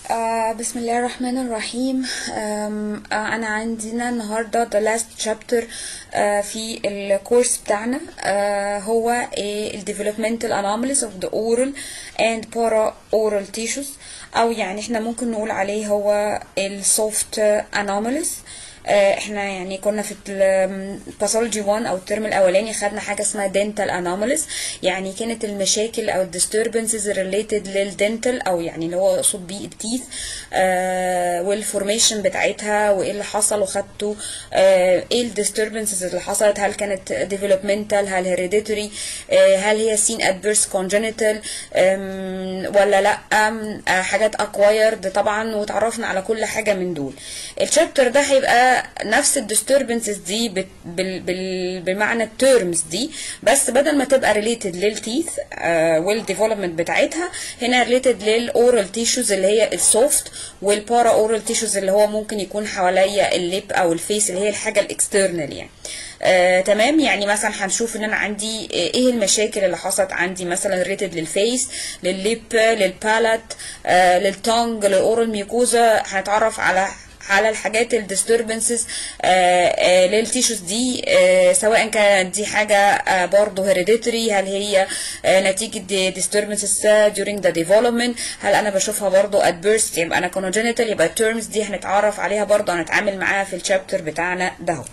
آه بسم الله الرحمن الرحيم آم، آه أنا عندنا النهاردة the last chapter آه في الكورس بتاعنا آه هو آه ال developmental anomalies of the oral and para oral tissues أو يعني احنا ممكن نقول عليه هو ال soft anomalies آه، احنا يعني كنا في الباثولوجي 1 او الترم الاولاني خدنا حاجه اسمها dental anomalies يعني كانت المشاكل او disturbances related للدنتال او يعني اللي هو اقصد بيه التيث آه والفورميشن بتاعتها وايه اللي حصل وخدته آه ايه الديستربنسز اللي حصلت هل كانت developmental هل hereditary آه هل هي seen at birth congenital آم، ولا لا آم، آه حاجات acquired طبعا وتعرفنا على كل حاجه من دول الشابتر ده هيبقى نفس الديستربنسز دي بت- بال بال بمعنى التيرمز دي بس بدل ما تبقى ريليتد للتيث والديفلوبمنت بتاعتها هنا ريليتد للاورال تيشوز اللي هي السوفت والبارا اورال تيشوز اللي هو ممكن يكون حواليا الليب او الفيس اللي هي الحاجه الاكسترنال يعني آه، تمام يعني مثلا هنشوف ان انا عندي آه، ايه المشاكل اللي حصلت عندي مثلا ريتد للفيس للليب للبالات آه، للتونج للاورال ميوكوزا هنتعرف على على الحاجات الديستربنسز للتيشوز دي آه، سواء كانت دي حاجة آه، برضه هيريديتري هل هي آه، نتيجة disturbances during the development هل أنا بشوفها برضه at birth يبقى أنا congenital يبقى التيرمز دي هنتعرف عليها برضه هنتعامل معاها في الشابتر بتاعنا ده هو.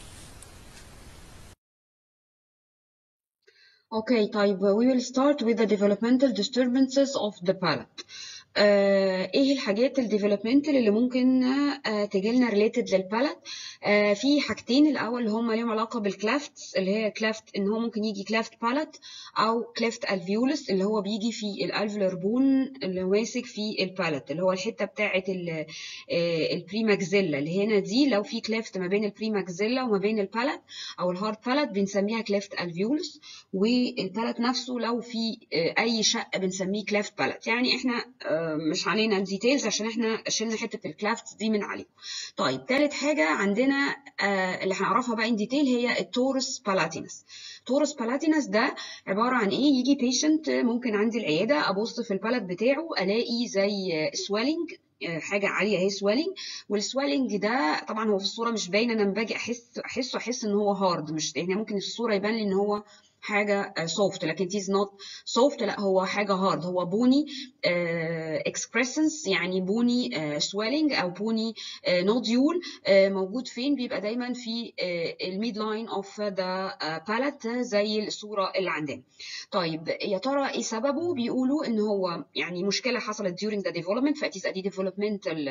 Okay, طيب we will start with the developmental disturbances of the palate. آه، ايه الحاجات الديفلوبمنتال اللي ممكن آه، تجيلنا related للبالات آه، في حاجتين الاول اللي هم ليهم علاقه بالكلافت اللي هي كلافت ان هو ممكن يجي كلافت بالات او كلافت الفيولس اللي هو بيجي في الالفلر بون اللي ماسك في البالات اللي هو الحته بتاعه البريماكزيلا اللي هنا دي لو في كلافت ما بين البريماكزيلا وما بين البالات او الهارد بالات بنسميها كلافت الفيولس والبالات نفسه لو في آه، اي شق بنسميه كلافت بالات يعني احنا آه، مش علينا الديتيلز عشان احنا شلنا حته الكلافت دي من عليهم طيب تالت حاجه عندنا آه، اللي هنعرفها بقى ان ديتيل هي التورس بالاتينس تورس بالاتينس ده عباره عن ايه يجي بيشنت ممكن عندي العياده ابص في البلد بتاعه الاقي زي سويلنج حاجه عاليه اهي سويلنج والسويلنج ده طبعا هو في الصوره مش باين انا لما باجي احس احسه احس ان هو هارد مش يعني ممكن الصوره يبان لي ان هو حاجه سوفت لكن تيز نوت سوفت لا هو حاجه هارد هو بوني اكسبريسنس يعني بوني سويلنج او بوني نوديول موجود فين بيبقى دايما في الميد لاين اوف ذا بالات زي الصوره اللي عندنا طيب يا ترى ايه سببه بيقولوا ان هو يعني مشكله حصلت during the development فاتيز ادي developmental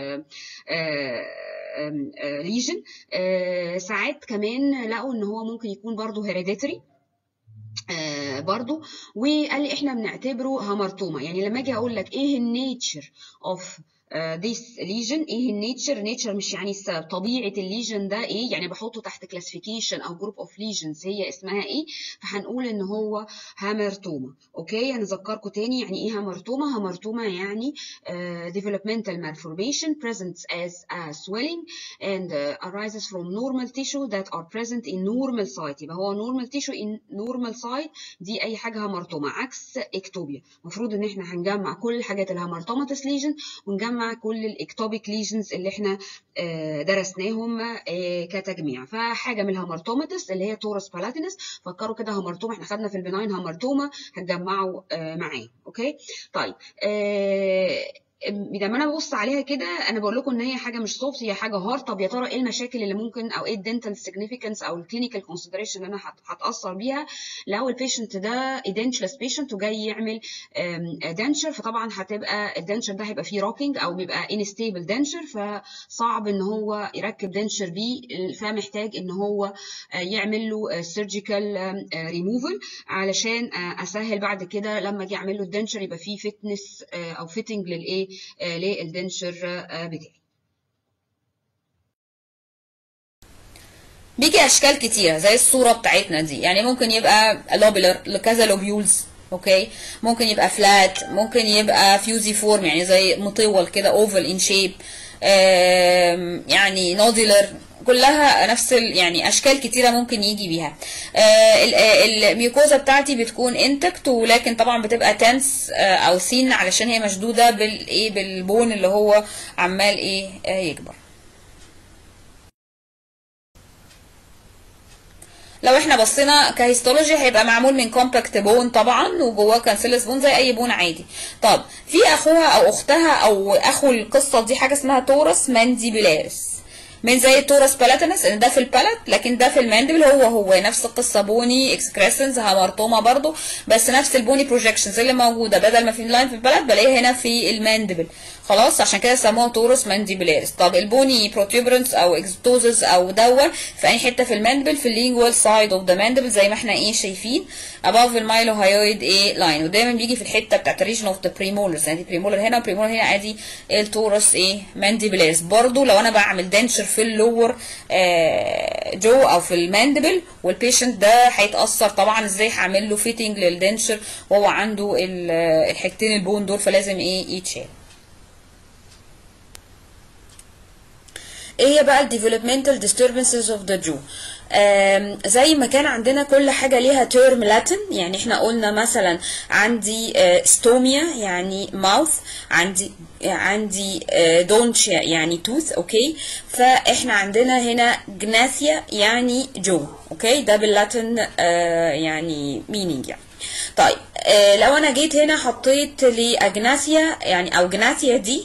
ليجن ساعات كمان لقوا ان هو ممكن يكون برضه hereditary آه برضو وقال لي احنا بنعتبره هامرتوما يعني لما اجي اقول لك ايه النيتشر اوف ذيس ليجن ايه النيتشر نيتشر مش يعني السبب طبيعه الليجن ده ايه يعني بحطه تحت كلاسيفيكيشن او جروب اوف ليجنز هي اسمها ايه فهنقول ان هو هامرتوما اوكي هنذكركم تاني يعني ايه هامرتوما هامرتوما يعني uh, developmental malformation presents as a swelling and uh, arises from normal tissue that are present in normal site يبقى هو normal tissue in normal site دي اي حاجه هامرتوما عكس اكتوبيا المفروض ان احنا هنجمع كل الحاجات الهامرتوماتس ليجن ونجمع كل الاكتوبيك ليجنز اللي احنا آه، درسناهم آه، كتجميع فحاجه من الهامرتوماتس اللي هي تورس بالاتينس فكروا كده هامرتوما احنا خدنا في البناين هامرتوما هتجمعوا آه، معاه اوكي طيب آه، لما انا ببص عليها كده انا بقول لكم ان هي حاجه مش سوفت هي حاجه هارد طب يا ترى ايه المشاكل اللي ممكن او ايه الدنتال سيجنيفيكانس او الكلينيكال كونسيدريشن اللي انا هت- هتاثر بيها لو البيشنت ده ايدنشلس بيشنت وجاي يعمل دنشر فطبعا هتبقى الدنشر ده هيبقى فيه روكينج او بيبقى انستيبل دنشر فصعب ان هو يركب دنشر بيه فمحتاج ان هو آه، يعمل له سيرجيكال ريموفل علشان آه، اسهل بعد كده لما اجي اعمل له الدنشر يبقى فيه فتنس او فيتنج للايه آه، للدنشر آه، بتاعي بيجي اشكال كتيره زي الصوره بتاعتنا دي يعني ممكن يبقى لوبيلر لكذا لوبيولز اوكي ممكن يبقى فلات ممكن يبقى فيوزي فورم يعني زي مطول كده اوفل ان شيب يعني نوديلر كلها نفس ال يعني اشكال كتيره ممكن يجي بيها آه ال- آه، الميوكوزا بتاعتي بتكون انتكت ولكن طبعا بتبقى تنس آه او سين علشان هي مشدوده بالايه بالبون اللي هو عمال ايه آه يكبر لو احنا بصينا كهيستولوجي هيبقى معمول من كومباكت بون طبعا وجواه كانسيلس بون زي اي بون عادي طب في اخوها او اختها او اخو القصه دي حاجه اسمها تورس مانديبولاريس من زي التورس بالاتينس ان ده في البالت لكن ده في الماندبل هو هو نفس القصه بوني اكسكريسنز هامرتوما برضو بس نفس البوني بروجكشنز اللي موجوده بدل ما في لاين في البالت بلاقيها هنا في الماندبل خلاص عشان كده سموها تورس مانديبولاريس طب البوني بروتوبرنس او اكزوتوزس او دون في اي حته في الماندبل في اللينجوال سايد اوف ذا ماندبل زي ما احنا ايه شايفين above المايلو هايويد ايه لاين ودايما بيجي في الحته بتاعت الريجن اوف ذا بريمولرز يعني بريمولر هنا وبريمولر هنا ادي التورس ايه مانديبولاريس برضو لو انا بعمل دنشر في اللور آه جو او في الماندبل والبيشنت ده هيتاثر طبعا ازاي هعمل له فيتنج للدنشر وهو عنده ال- الحاجتين البون دول فلازم ايه يتشال ايه هي بقى الديفلوبمنتال disturbances of the jaw آم، زي ما كان عندنا كل حاجة ليها تيرم لاتن يعني احنا قلنا مثلا عندي ستوميا يعني ماوث عندي عندي دونش يعني توث اوكي فاحنا عندنا هنا جناثيا يعني جو اوكي ده باللاتن آه، يعني meaning يعني طيب آه، لو انا جيت هنا حطيت لي اجناثيا يعني او جناثيا دي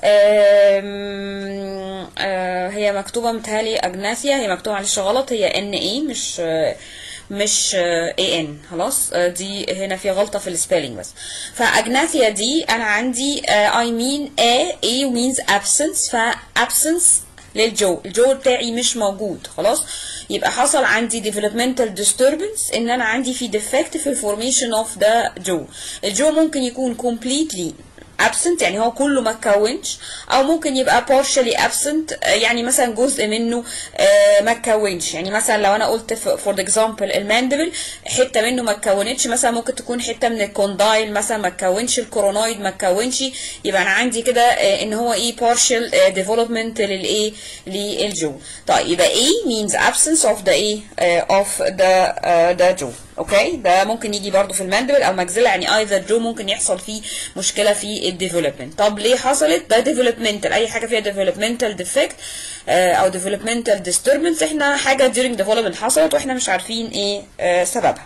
آم، آه، هي مكتوبة متهيألي أجناثيا هي مكتوبة معلش غلط هي ان اي مش آه، مش اي ان خلاص آه، دي هنا في غلطة في السبيلنج بس فأجناثيا دي أنا عندي اي مين a a means absence ف absence للجو الجو بتاعي مش موجود خلاص يبقى حصل عندي developmental disturbance ان انا عندي في defect في الفورميشن اوف ذا جو الجو ممكن يكون completely absent يعني هو كله ما اتكونش او ممكن يبقى partially absent آه، يعني مثلا جزء منه آه، ما اتكونش يعني مثلا لو انا قلت فور example الماندبل حته منه ما اتكونتش مثلا ممكن تكون حته من الكوندايل مثلا ما اتكونش الكورونويد ما اتكونش يبقى انا عندي كده آه، ان هو ايه partial آه، development للايه للجو طيب يبقى A means absence of the ايه آه، of the آه، the jaw اوكي ده ممكن يجي برضو في الماندبل او ماكسيلا يعني ايذر جو ممكن يحصل فيه مشكله في الديفلوبمنت طب ليه حصلت ده ديفلوبمنتال اي حاجه فيها ديفلوبمنتال ديفكت او ديفلوبمنتال ديستربنس احنا حاجه during development حصلت واحنا مش عارفين ايه آه، سببها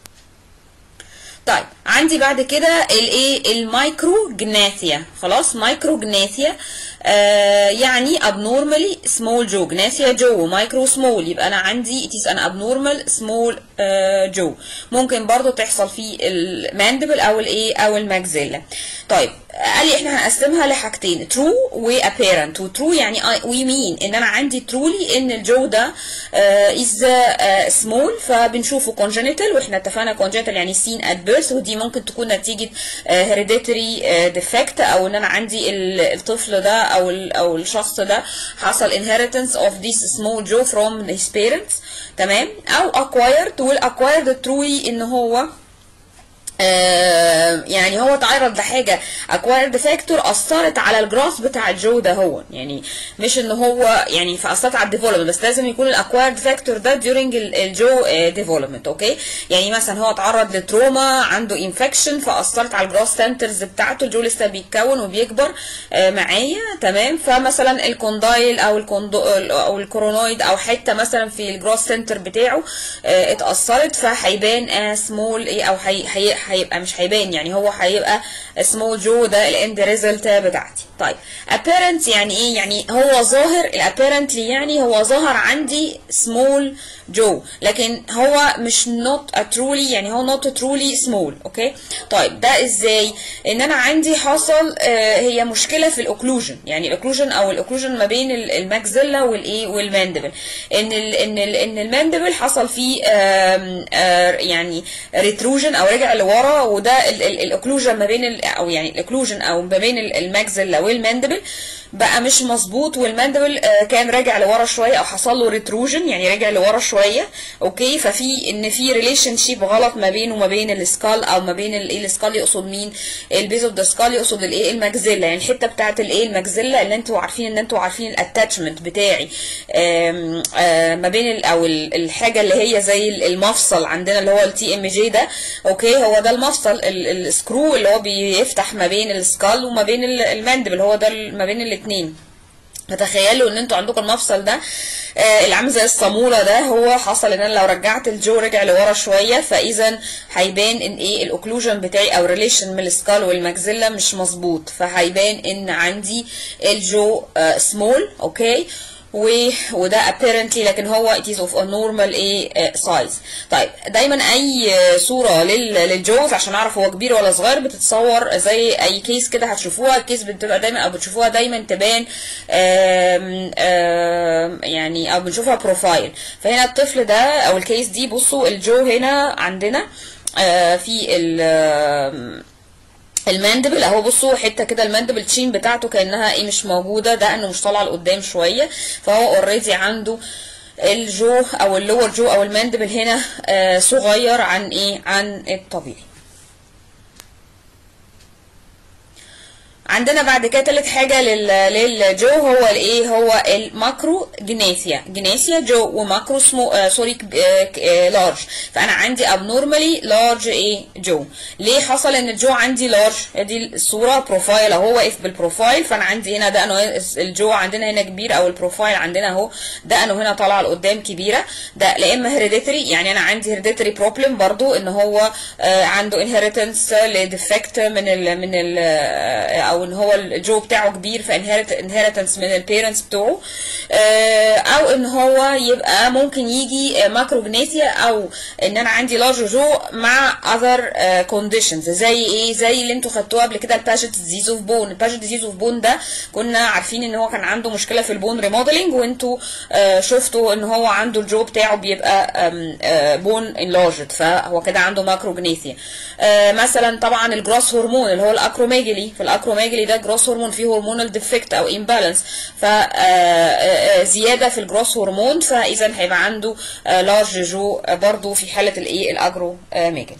طيب عندي بعد كده الايه المايكرو جناثيا خلاص مايكرو جناثيا آه يعني abnormally small jaw جناثيا جو مايكرو سمول يبقى انا عندي it is an abnormal small آه جو ممكن برضو تحصل في الماندبل او الايه او الماكسيلا طيب قال لي احنا هنقسمها لحاجتين true و apparent و true يعني I- we mean ان انا عندي truly ان الجو ده آه is آه small فبنشوفه congenital واحنا اتفقنا congenital يعني seen at birth ودي ممكن تكون نتيجة آه hereditary آه defect او ان انا عندي ال- الطفل ده او ال- او الشخص ده حصل inheritance of this small jaw from his parents تمام او acquired والacquired truly ان هو آه، يعني هو تعرض لحاجه acquired factor اثرت على الجراس بتاع الجو ده هو يعني مش ان هو يعني فاثرت على الديفلوبمنت بس لازم يكون الاكوايرد فاكتور ده during ال- الجو ديفلوبمنت اوكي يعني مثلا هو اتعرض لتروما عنده انفكشن فاثرت على الجراس سنترز بتاعته الجو لسه بيتكون وبيكبر آه، معايا تمام فمثلا الكوندايل او الكوندو او الكورونويد او حته مثلا في الجراس سنتر بتاعه آه، اتاثرت فهيبان سمول ايه او هي- هي- هيبقى مش هيبان يعني هو هيبقى سمول جو ده الاند ريزلت بتاعتي طيب apparent يعني ايه يعني هو ظاهر الابيرنتلي يعني هو ظهر عندي سمول جو لكن هو مش not a truly يعني هو not truly small اوكي طيب ده ازاي ان انا عندي حصل آه هي مشكله في الاوكلوجن يعني الاوكلوجن او الاوكلوجن ما بين ال- الماكسيلا والايه والماندبل ان ال ان ال ان الماندبل حصل فيه آم، آه يعني ريتروجن او رجع لورا وده الاوكلوجن ما بين ال- او يعني الاوكلوجن او ما بين ال- الماكسيلا والماندبل بقى مش مظبوط والماندبل آه، كان راجع لورا شويه او حصل له ريتروجن يعني رجع لورا شويه شويه اوكي ففي ان في ريليشن شيب غلط ما بينه وما بين السكال او ما بين الايه السكال يقصد مين البيز اوف ذا سكال يقصد الايه المجزله يعني الحته بتاعه الايه المجزله اللي انتوا عارفين ان انتوا عارفين الاتاتشمنت بتاعي آم آم ما بين ال او ال الحاجه اللي هي زي المفصل عندنا اللي هو التي ام جي ده اوكي هو ده المفصل السكرو اللي هو بيفتح ما بين السكال وما بين المندبل هو ده ما بين الاثنين فتخيلوا ان انتوا عندكم المفصل ده آه اللي عامل زي الصاموله ده هو حصل ان انا لو رجعت الجو رجع لورا شويه فاذا هيبان ان ايه الاوكلوجن بتاعي او ريليشن من السكال والماكسيلا مش مظبوط فهيبان ان عندي الجو آه سمول اوكي و وده apparently لكن هو it is of a normal ايه size طيب دايما اي صوره لل للجوز عشان اعرف هو كبير ولا صغير بتتصور زي اي كيس كده هتشوفوها الكيس بتبقى دايما او بتشوفوها دايما تبان آم آم يعني او بنشوفها بروفايل فهنا الطفل ده او الكيس دي بصوا الجو هنا عندنا في ال الماندبل اهو بصوا حته كده الماندبل تشين بتاعته كانها ايه مش موجوده ده انه مش طالعه لقدام شويه فهو اوريدي عنده الجو او اللور جو او الماندبل هنا آه صغير عن ايه عن الطبيعي عندنا بعد كده تالت حاجة للجو هو الايه هو الماكرو جناسيا جناسيا جو وماكرو سمو آه سوري آه لارج فانا عندي abnormally لارج ايه جو ليه حصل ان الجو عندي لارج دي الصورة بروفايل اهو واقف بالبروفايل فانا عندي هنا دقنه الجو عندنا هنا كبير او البروفايل عندنا اهو دقنه هنا طالعه لقدام كبيره ده لا اما هيريديتري يعني انا عندي هيريديتري بروبلم برضو ان هو آه عنده انهيرتنس لديفكت من ال من ال او ان هو الجو بتاعه كبير فانهيرتنس من البيرنتس بتوعه او ان هو يبقى ممكن يجي ماكروجنيسيا او ان انا عندي لارج جو مع اذر كونديشنز زي ايه زي اللي انتوا خدتوها قبل كده الباجيت ديزيز اوف بون الباجيت ديزيز اوف بون ده كنا عارفين ان هو كان عنده مشكله في البون ريموديلنج وانتوا شفتوا ان هو عنده الجو بتاعه بيبقى بون انلارجد فهو كده عنده ماكروجنيسيا مثلا طبعا الجروس هرمون اللي هو الاكروميجلي في الاكروميجلي ده جروس هرمون فيه هرمونال ديفكت او امبالانس فزياده في الجروس هرمون فاذا هيبقى عنده لارج جو برضو في حاله الايه الاجرو ميجلي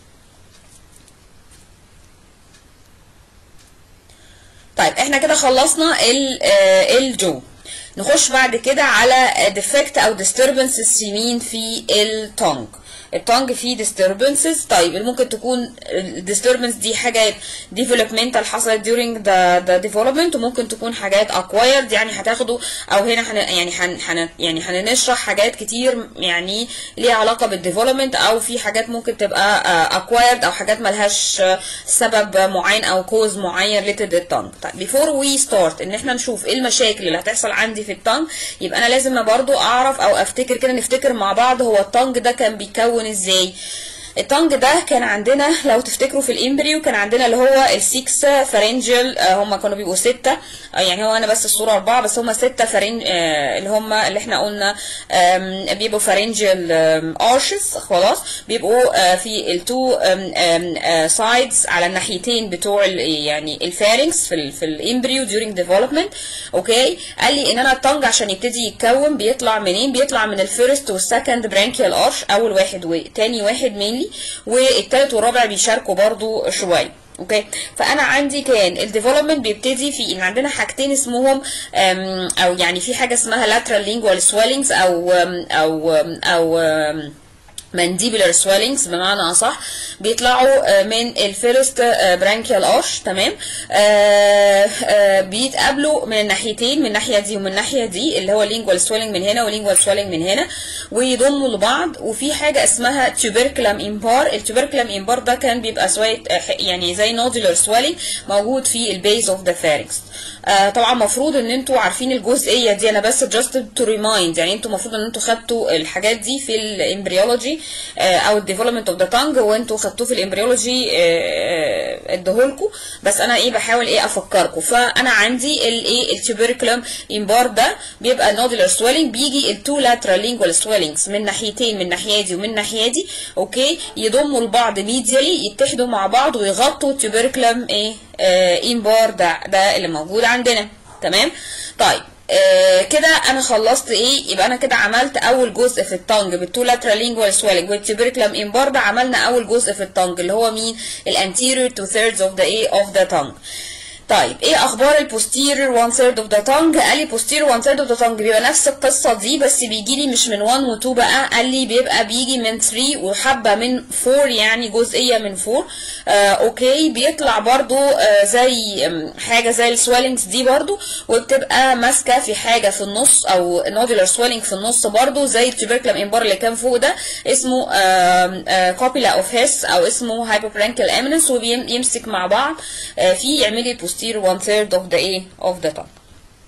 طيب احنا كده خلصنا الجو نخش بعد كده على ديفكت او disturbances يمين في التونج التونج فيه disturbances طيب ممكن تكون الديستربنس دي حاجات developmental حصلت during the, the development وممكن تكون حاجات acquired يعني هتاخدوا او هنا حن يعني حن حن يعني هنشرح حاجات كتير يعني ليها علاقه بالديفلوبمنت او في حاجات ممكن تبقى acquired او حاجات ملهاش سبب معين او كوز معين related للتونج طيب before we start ان احنا نشوف ايه المشاكل اللي هتحصل عندي في التونج يبقى انا لازم برضو اعرف او افتكر كده نفتكر مع بعض هو التونج ده كان بيكون ازاي التانج ده كان عندنا لو تفتكروا في الامبريو كان عندنا اللي هو السيكس فارنجل هم كانوا بيبقوا ستة يعني هو انا بس الصورة اربعة بس هم ستة فارنج اللي هم اللي احنا قلنا بيبقوا فارنجل ارشز خلاص بيبقوا في التو سايدز على الناحيتين بتوع يعني الفارنكس في ال في الامبريو during development اوكي قال لي ان انا التانج عشان يبتدي يتكون بيطلع منين بيطلع من الفيرست والسكند برانكيال ارش اول واحد وتاني واحد مينلي والتالت والرابع بيشاركوا برضو شويه اوكي فانا عندي كان الديفلوبمنت بيبتدي في ان عندنا حاجتين اسمهم او يعني في حاجه اسمها lateral lingual swellings او او او, أو mandibular swellings بمعنى اصح بيطلعوا من الفيرست برانكيال ارش تمام بيتقابلوا من الناحيتين من الناحيه دي ومن الناحيه دي اللي هو lingual swelling من هنا ولينجوال swelling من هنا ويضموا لبعض وفي حاجه اسمها tuberculum impar التوبركلم امبار ده كان بيبقى شويه يعني زي nodular swelling موجود في البيز اوف ذا pharynx آه طبعا المفروض ان انتوا عارفين الجزئيه دي انا بس just to remind يعني انتوا المفروض ان انتوا خدتوا الحاجات دي في الامبريولوجي آه او الديفلوبمنت اوف ذا تانج وانتوا خدتوه في الامبريولوجي آه اديهولكوا بس انا ايه بحاول ايه افكركم فانا عندي الايه التوبركلم امبار ده بيبقى نودولار سويلنج بيجي التو لاترال لينجوال سويلنجز من ناحيتين من الناحيه دي ومن الناحيه دي اوكي يضموا لبعض ميديالي يتحدوا مع بعض ويغطوا التوبركلم ايه امبار ده ده اللي موجود عندنا تمام طيب آه كده انا خلصت ايه يبقى انا كده عملت اول جزء في التانج بالتو لاترال لينجوال سويلنج والتيبركلم امبار ده عملنا اول جزء في التانج اللي هو مين الانتيريور تو ثيردز اوف ذا ايه اوف ذا تانج طيب ايه اخبار البوستيريور 1 ثيرد اوف ذا تانج قال لي posterior 1 ثيرد اوف ذا تانج بيبقى نفس القصه دي بس بيجي لي مش من 1 و 2 بقى قال لي بيبقى بيجي من 3 وحبه من 4 يعني جزئيه من 4 آه اوكي بيطلع برضو آه زي آم، حاجه زي السويلنجز دي برضو وبتبقى ماسكه في حاجه في النص او نودولار سويلنج في النص برضو زي التوبركلم امبار اللي كان فوق ده اسمه كوبيلا اوف هيس او اسمه هايبوبرانكل امينس وبيمسك مع بعض آه في يعمل لي posterior 1 third of the ايه of the tongue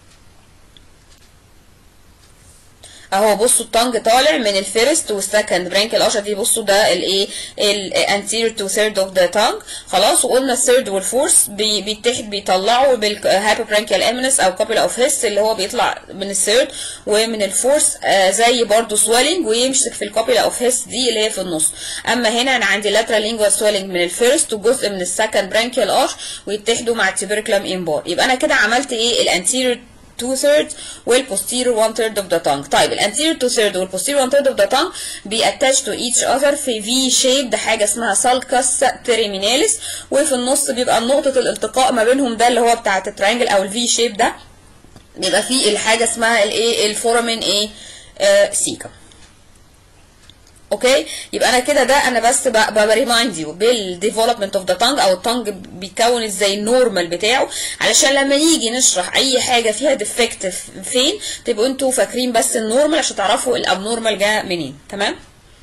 اهو بصوا التانج طالع من الفيرست والسكند برانكل اشر دي بصوا ده الايه الانتيريور تو ثيرد اوف ذا تانج خلاص وقلنا الثيرد والفورث بي بيتحد بيطلعوا بالهايبر برانكل امينس او كابل اوف هيس اللي هو بيطلع من الثيرد ومن الفورث آه زي برضو سويلنج ويمسك في الكابل اوف هيس دي اللي هي في النص اما هنا انا عندي لاترال لينجوال سويلنج من الفيرست وجزء من السكند برانكل اش ويتحدوا مع التيبركلم امبار يبقى انا كده عملت ايه الانتيريور 2 thirds والposterior 1 third of the tongue طيب الانتيريور 2 third والposterior 1 third of the tongue بياتاش to each other في V shape حاجة اسمها sulcus terminalis وفي النص بيبقى نقطة الالتقاء ما بينهم ده اللي هو بتاعة الترينجل او الفي shape ده بيبقى فيه الحاجة اسمها الايه الفورامين ايه آه سيكا اوكي يبقى انا كده ده انا بس بريمايند يو بالديفلوبمنت اوف ذا تانج او التانج بيتكون ازاي النورمال بتاعه علشان لما نيجي نشرح اي حاجه فيها ديفكت فين تبقوا انتوا فاكرين بس النورمال عشان تعرفوا الابنورمال جه منين تمام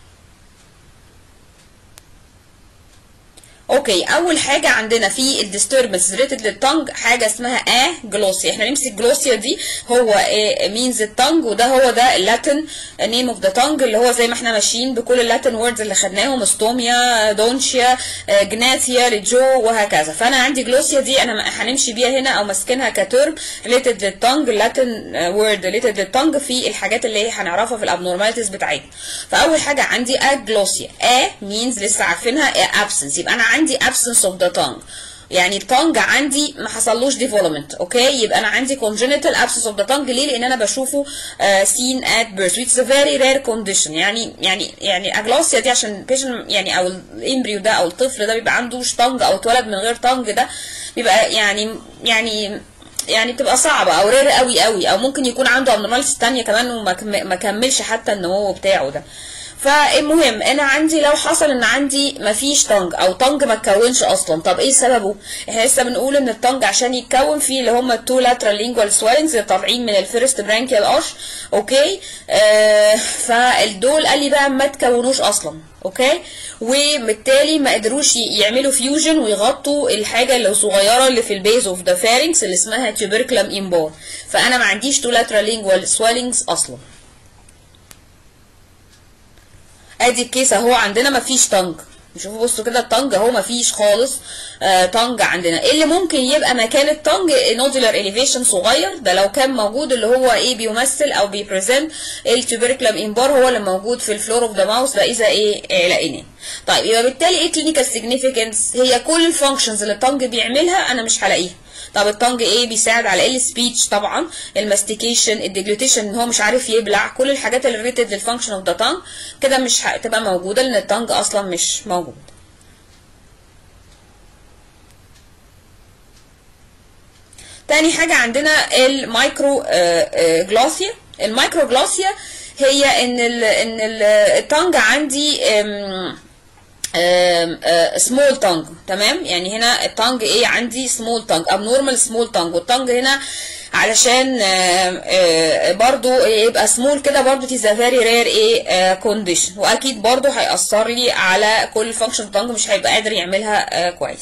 اوكي اول حاجه عندنا في الديستربنس ريتد للتانج حاجه اسمها ا جلوسيا احنا نمسك جلوسيا دي هو مينز التانج وده هو ده اللاتن نيم اوف ذا تانج اللي هو زي ما احنا ماشيين بكل اللاتن ووردز اللي خدناهم ستوميا دونشيا جناتيا ريجو وهكذا فانا عندي جلوسيا دي انا هنمشي بيها هنا او ماسكينها كترم ريتد للتانج اللاتن وورد ريتد للتانج في الحاجات اللي هي هنعرفها في الابنورماليتيز بتاعتنا فاول حاجه عندي ا جلوسيا ا مينز لسه عارفينها ابسنس يبقى انا عندي absence of the tongue يعني التانج عندي ما حصلوش ديفلوبمنت اوكي يبقى انا عندي congenital absence of the tongue ليه لان انا بشوفه uh, seen at birth which is a very rare condition يعني يعني يعني اجلوسيا دي عشان patient يعني او الامبريو ده او الطفل ده بيبقى عندوش تانج او اتولد من غير تانج ده بيبقى يعني يعني يعني بتبقى صعبة او رير قوي قوي او ممكن يكون عنده abnormalities تانية كمان وما كملش حتى النمو بتاعه ده فالمهم انا عندي لو حصل ان عندي مفيش تانج او تانج ما اتكونش اصلا طب ايه سببه احنا لسه بنقول ان التانج عشان يتكون فيه اللي هم التو لاترال لينجوال سويلنجز طالعين من الفيرست برانكيال اش اوكي آه فالدول قال لي بقى ما تكونوش اصلا اوكي وبالتالي ما قدروش يعملوا فيوجن ويغطوا الحاجه اللي صغيره اللي في البيز اوف ذا فارنكس اللي اسمها تيوبركلم امبار فانا ما عنديش تو لاترال لينجوال سويلنجز اصلا ادي الكيس اهو عندنا مفيش تانج شوفوا بصوا كده التانج اهو مفيش خالص آه تانج عندنا ايه اللي ممكن يبقى مكان التانج نودولار اليفيشن صغير ده لو كان موجود اللي هو ايه بيمثل او بيبريزنت التوبركلم امبار هو اللي موجود في الفلور اوف ذا ماوس ده اذا ايه آه لقيناه طيب يبقى بالتالي ايه كلينيكال سيجنيفيكانس هي كل الفانكشنز اللي التانج بيعملها انا مش هلاقيها طب التانج ايه بيساعد على ايه السبيتش طبعا الماستيكيشن الديجلوتيشن ان هو مش عارف يبلع كل الحاجات اللي ريتد للفانكشن اوف ذا تانج كده مش هتبقى موجوده لان التانج اصلا مش موجود تاني حاجه عندنا المايكرو جلوسيا المايكرو جلوسيا هي ان ال ان التانج عندي سمول تانج تمام يعني هنا التانج ايه عندي سمول تانج ابنورمال سمول تانج والتانج هنا علشان آآ آآ برضو يبقى سمول كده برضو تيز فيري رير ايه كونديشن واكيد برضو هيأثر لي على كل فانكشن التانج مش هيبقى قادر يعملها كويس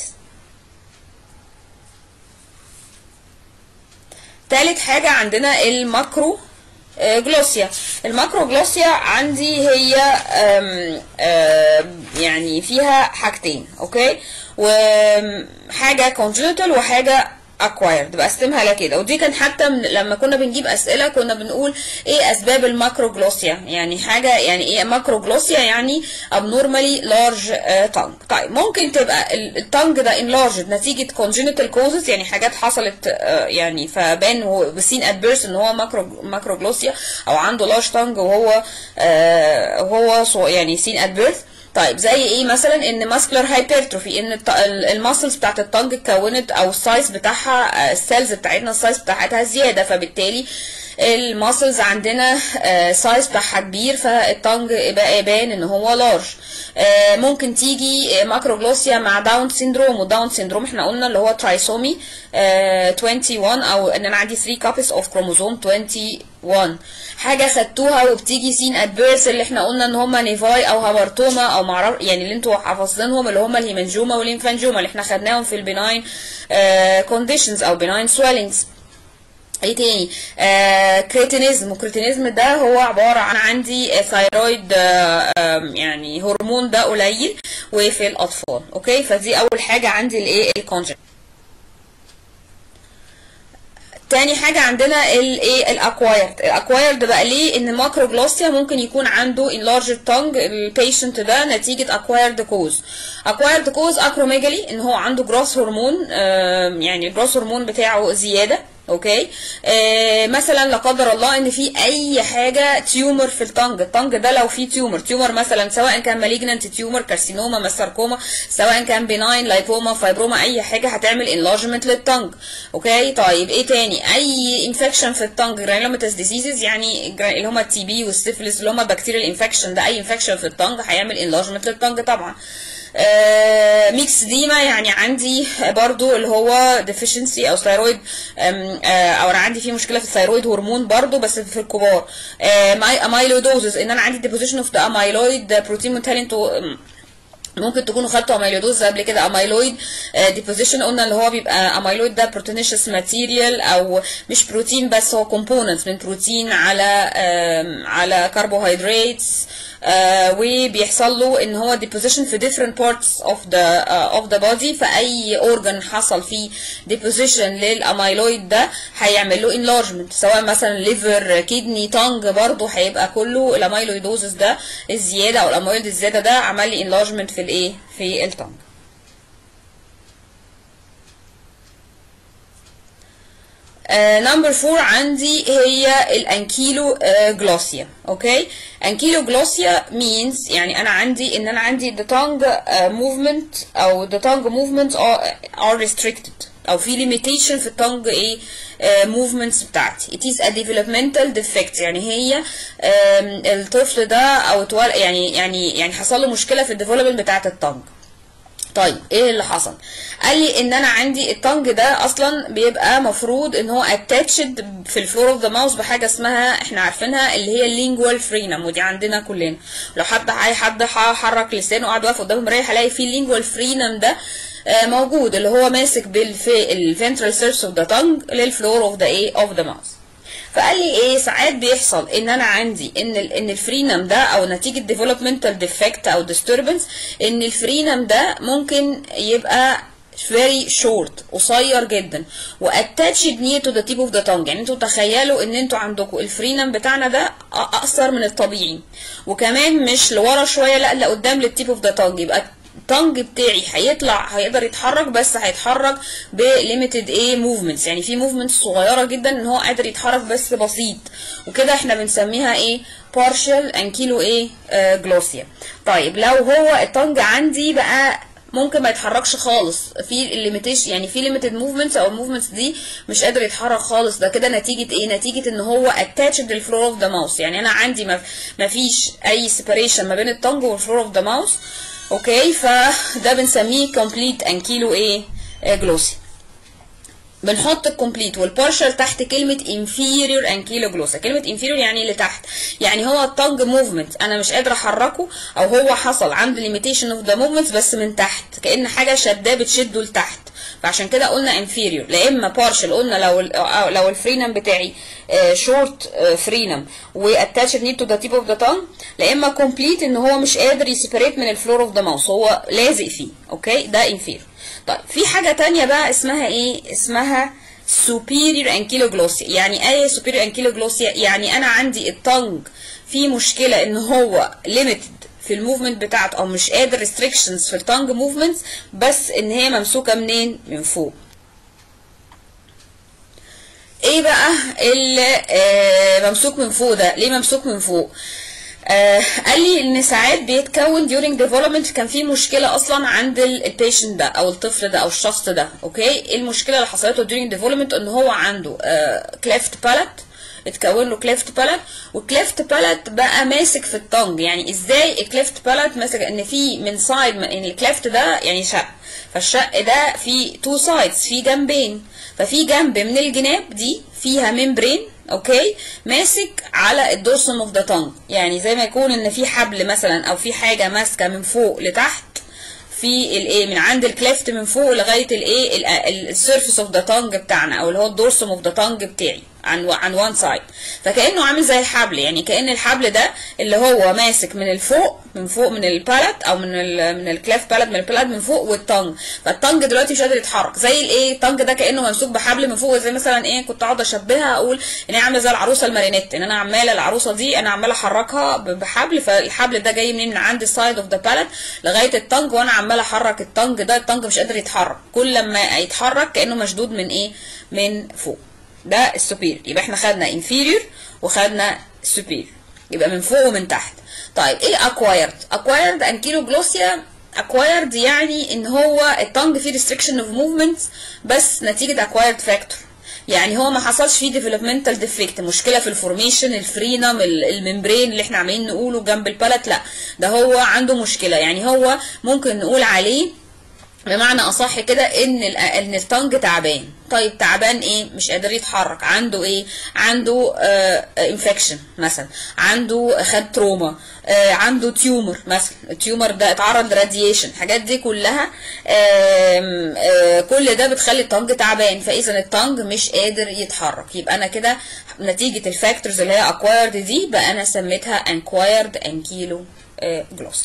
تالت حاجة عندنا الماكرو جلوسيا الماكرو جلوسيا عندي هي أم أم يعني فيها حاجتين اوكي وحاجه كونجنتال وحاجه acquired بقسمها على كده ودي كان حتى من لما كنا بنجيب اسئله كنا بنقول ايه اسباب الماكروجلوسيا يعني حاجه يعني ايه ماكروجلوسيا يعني abnormally large uh, tongue طيب ممكن تبقى التانج ده enlarged نتيجه congenital causes يعني حاجات حصلت uh, يعني فبان هو بسين ات بيرث ان هو ماكرو ماكروجلوسيا او عنده لارج تانج وهو uh, وهو يعني سين ات بيرث طيب زي ايه مثلا ان ماسكولار هايبرتروفي ان الماسلز بتاعت التانج اتكونت او السايز بتاعها السيلز بتاعتنا السايز بتاعتها زياده فبالتالي الماسلز عندنا سايز بتاعها كبير فالتانج بقى يبان ان هو لارج ممكن تيجي ماكروجلوسيا مع داون سيندروم وداون سيندروم احنا قلنا اللي هو ترايسومي 21 او ان انا عندي 3 كابس اوف كروموزوم 21 حاجه خدتوها وبتيجي سين ات بيرث اللي احنا قلنا ان هم نيفاي او هامرتوما او معرف يعني اللي انتوا حافظينهم اللي هم الهيمنجوما والليمفانجوما اللي احنا خدناهم في البناين كونديشنز او بناين سويلنجز ايه تاني آه كريتينيزم والكريتينيزم ده هو عبارة عن عندي ثايرويد آه يعني هرمون ده قليل وفي الاطفال اوكي فدي اول حاجة عندي الايه الكونجن تاني حاجة عندنا الايه الاكوايرد الاكوايرد بقى ليه ان الماكروجلوسيا ممكن يكون عنده enlarged tongue البيشنت ده نتيجة اكوايرد كوز اكوايرد كوز اكروميجالي ان هو عنده جروس هرمون يعني الجروس هرمون بتاعه زيادة اوكي آه مثلا لا قدر الله ان في اي حاجه تيومر في التنج التنج ده لو في تيومر تيومر مثلا سواء كان مالجنانت تيومر كارسينوما ماساركوما سواء كان بيناين لايبوما فايبروما اي حاجه هتعمل انلارجمنت للتنج اوكي طيب ايه تاني اي انفكشن في التنج جرانيلوماتس ديزيزز يعني اللي هم التي بي والسيفلس اللي هم بكتيريال انفكشن ده اي انفكشن في التنج هيعمل انلارجمنت للتنج طبعا آه ميكس ديما يعني عندي برضو اللي هو deficiency او ثايرويد آه او انا عندي فيه مشكله في الثايرويد هرمون برضو بس في الكبار امايلودوزز ان انا عندي ديبوزيشن اوف ذا امايلويد بروتين مونتالين ممكن تكونوا خدتوا اميلودوز قبل كده اميلويد ديبوزيشن قلنا اللي هو بيبقى اميلويد ده بروتينيشس ماتيريال او مش بروتين بس هو كومبوننتس من بروتين على على كربوهيدراتس آه وبيحصل له ان هو deposition في different parts of the uh, of the body فاي organ حصل فيه deposition للاميلويد ده هيعمل له enlargement سواء مثلا liver kidney tongue برضه هيبقى كله الاميلويدوزس ده الزياده او الاميلويد الزياده ده عمل لي enlargement في الايه في التونج نمبر uh, فور عندي هي الانكيلو جلوسيا اوكي انكيلو جلوسيا means يعني انا عندي ان انا عندي the tongue uh, movement او the tongue movements are, are restricted او في limitation في التونج ايه uh, movements بتاعتي it is a developmental defect يعني هي um, الطفل ده او يعني يعني يعني حصل له مشكله في الديفلوبمنت بتاعت التونج طيب ايه اللي حصل قال لي ان انا عندي التنج ده اصلا بيبقى مفروض ان هو اتاتشد في الفلور اوف ذا ماوس بحاجه اسمها احنا عارفينها اللي هي اللينجوال فرينم ودي عندنا كلنا لو حد اي حد حرك لسانه وقعد واقف قدام المرايه هلاقي في اللينجوال فرينم ده موجود اللي هو ماسك بالفنترال سيرفس اوف ذا تنج للفلور اوف ذا ايه اوف ذا ماوس فقال لي ايه ساعات بيحصل ان انا عندي ان ال ان الفرينم ده او نتيجه ديفلوبمنتال ديفكت او disturbance ان الفرينم ده ممكن يبقى very short قصير جدا واتاتشد near to the tip of the tongue يعني انتوا تخيلوا ان انتوا عندكم الفرينم بتاعنا ده اقصر من الطبيعي وكمان مش لورا شويه لا لقدام للتيب اوف ذا tongue يبقى التنج بتاعي هيطلع هيقدر يتحرك بس هيتحرك بليميتد ايه موفمنتس يعني في موفمنتس صغيره جدا ان هو قادر يتحرك بس بسيط وكده احنا بنسميها ايه partial انكيلو ايه آه جلوسيا طيب لو هو التنج عندي بقى ممكن ما يتحركش خالص في الليميتيشن يعني في ليميتد موفمنتس او الموفمنتس دي مش قادر يتحرك خالص ده كده نتيجه ايه نتيجه ان هو اتاتشد للفلور اوف ذا ماوس يعني انا عندي ما فيش اي سيبريشن ما بين التنج والفلور اوف ذا ماوس اوكي فده بنسميه كومبليت انكيلو ايه جلوسي بنحط الكومبليت والبارشال تحت كلمة inferior ankyloglossa كلمة inferior يعني اللي تحت يعني هو التنج موفمنت انا مش قادرة احركه او هو حصل عنده limitation of the movements بس من تحت كأن حاجة شداه بتشده لتحت فعشان كده قلنا inferior لا اما partial قلنا لو ال لو الفرينم بتاعي شورت فرينم واتاتشد نير تو ذا تيب اوف ذا تانج لا اما كومبليت ان هو مش قادر يسيبريت من الفلور اوف ذا ماوس هو لازق فيه اوكي ده inferior طيب في حاجه تانية بقى اسمها ايه اسمها superior ankylosing يعني ايه superior ankylosing يعني انا عندي التنج في مشكله ان هو limited في الموفمنت بتاعته او مش قادر restrictions في التانج موفمنتس بس ان هي ممسوكه منين من فوق ايه بقى اللي آه ممسوك من فوق ده ليه ممسوك من فوق آه قال لي ان ساعات بيتكون during development كان في مشكله اصلا عند البيشنت ده او الطفل ده او الشخص ده اوكي ايه المشكله اللي حصلت له during development ان هو عنده آه cleft palate اتكون له كليفت بالات والكليفت بالات بقى ماسك في التنج يعني ازاي الكليفت بالات ماسك ان في من سايد ان الكليفت ده يعني شق فالشق ده فيه تو سايدز في جنبين ففي جنب من الجناب دي فيها ممبرين اوكي ماسك على الدورسم اوف ذا تانج يعني زي ما يكون ان في حبل مثلا او في حاجه ماسكه من فوق لتحت في الايه من عند الكليفت من فوق لغايه الايه السيرفيس اوف ذا تانج بتاعنا او اللي هو الدورسم اوف ذا تانج بتاعي عن عن وان سايد فكانه عامل زي الحبل يعني كان الحبل ده اللي هو ماسك من الفوق من فوق من البالت او من ال من الكليف بالت من البالت من فوق والتانج فالتانج دلوقتي مش قادر يتحرك زي الايه التانج ده كانه ممسوك بحبل من فوق زي مثلا ايه كنت اقعد اشبهها اقول ان هي عامله زي العروسه المارينيت ان انا عماله العروسه دي انا عماله احركها بحبل فالحبل ده جاي منين من عند السايد اوف ذا بالت لغايه التانج وانا عماله احرك التانج ده التانج مش قادر يتحرك كل لما يتحرك كانه مشدود من ايه من فوق ده السوبير يبقى احنا خدنا inferior وخدنا superior يبقى من فوق ومن تحت طيب ايه acquired acquired ankyloglossia acquired يعني ان هو التانج فيه restriction of movements بس نتيجة acquired factor يعني هو ما حصلش فيه developmental defect مشكلة في الفورميشن الفرينم الممبرين اللي احنا عمالين نقوله جنب البلت لا ده هو عنده مشكلة يعني هو ممكن نقول عليه بمعنى اصح كده ان ان التانج تعبان طيب تعبان ايه مش قادر يتحرك عنده ايه عنده انفكشن آه مثلا عنده خد تروما آه عنده تيومر مثلا التيومر ده اتعرض لراديشن الحاجات دي كلها آه آه كل ده بتخلي التانج تعبان فاذا التانج مش قادر يتحرك يبقى انا كده نتيجه الفاكتورز اللي هي اكوايرد دي بقى انا سميتها انكوايرد انكيلو جلوس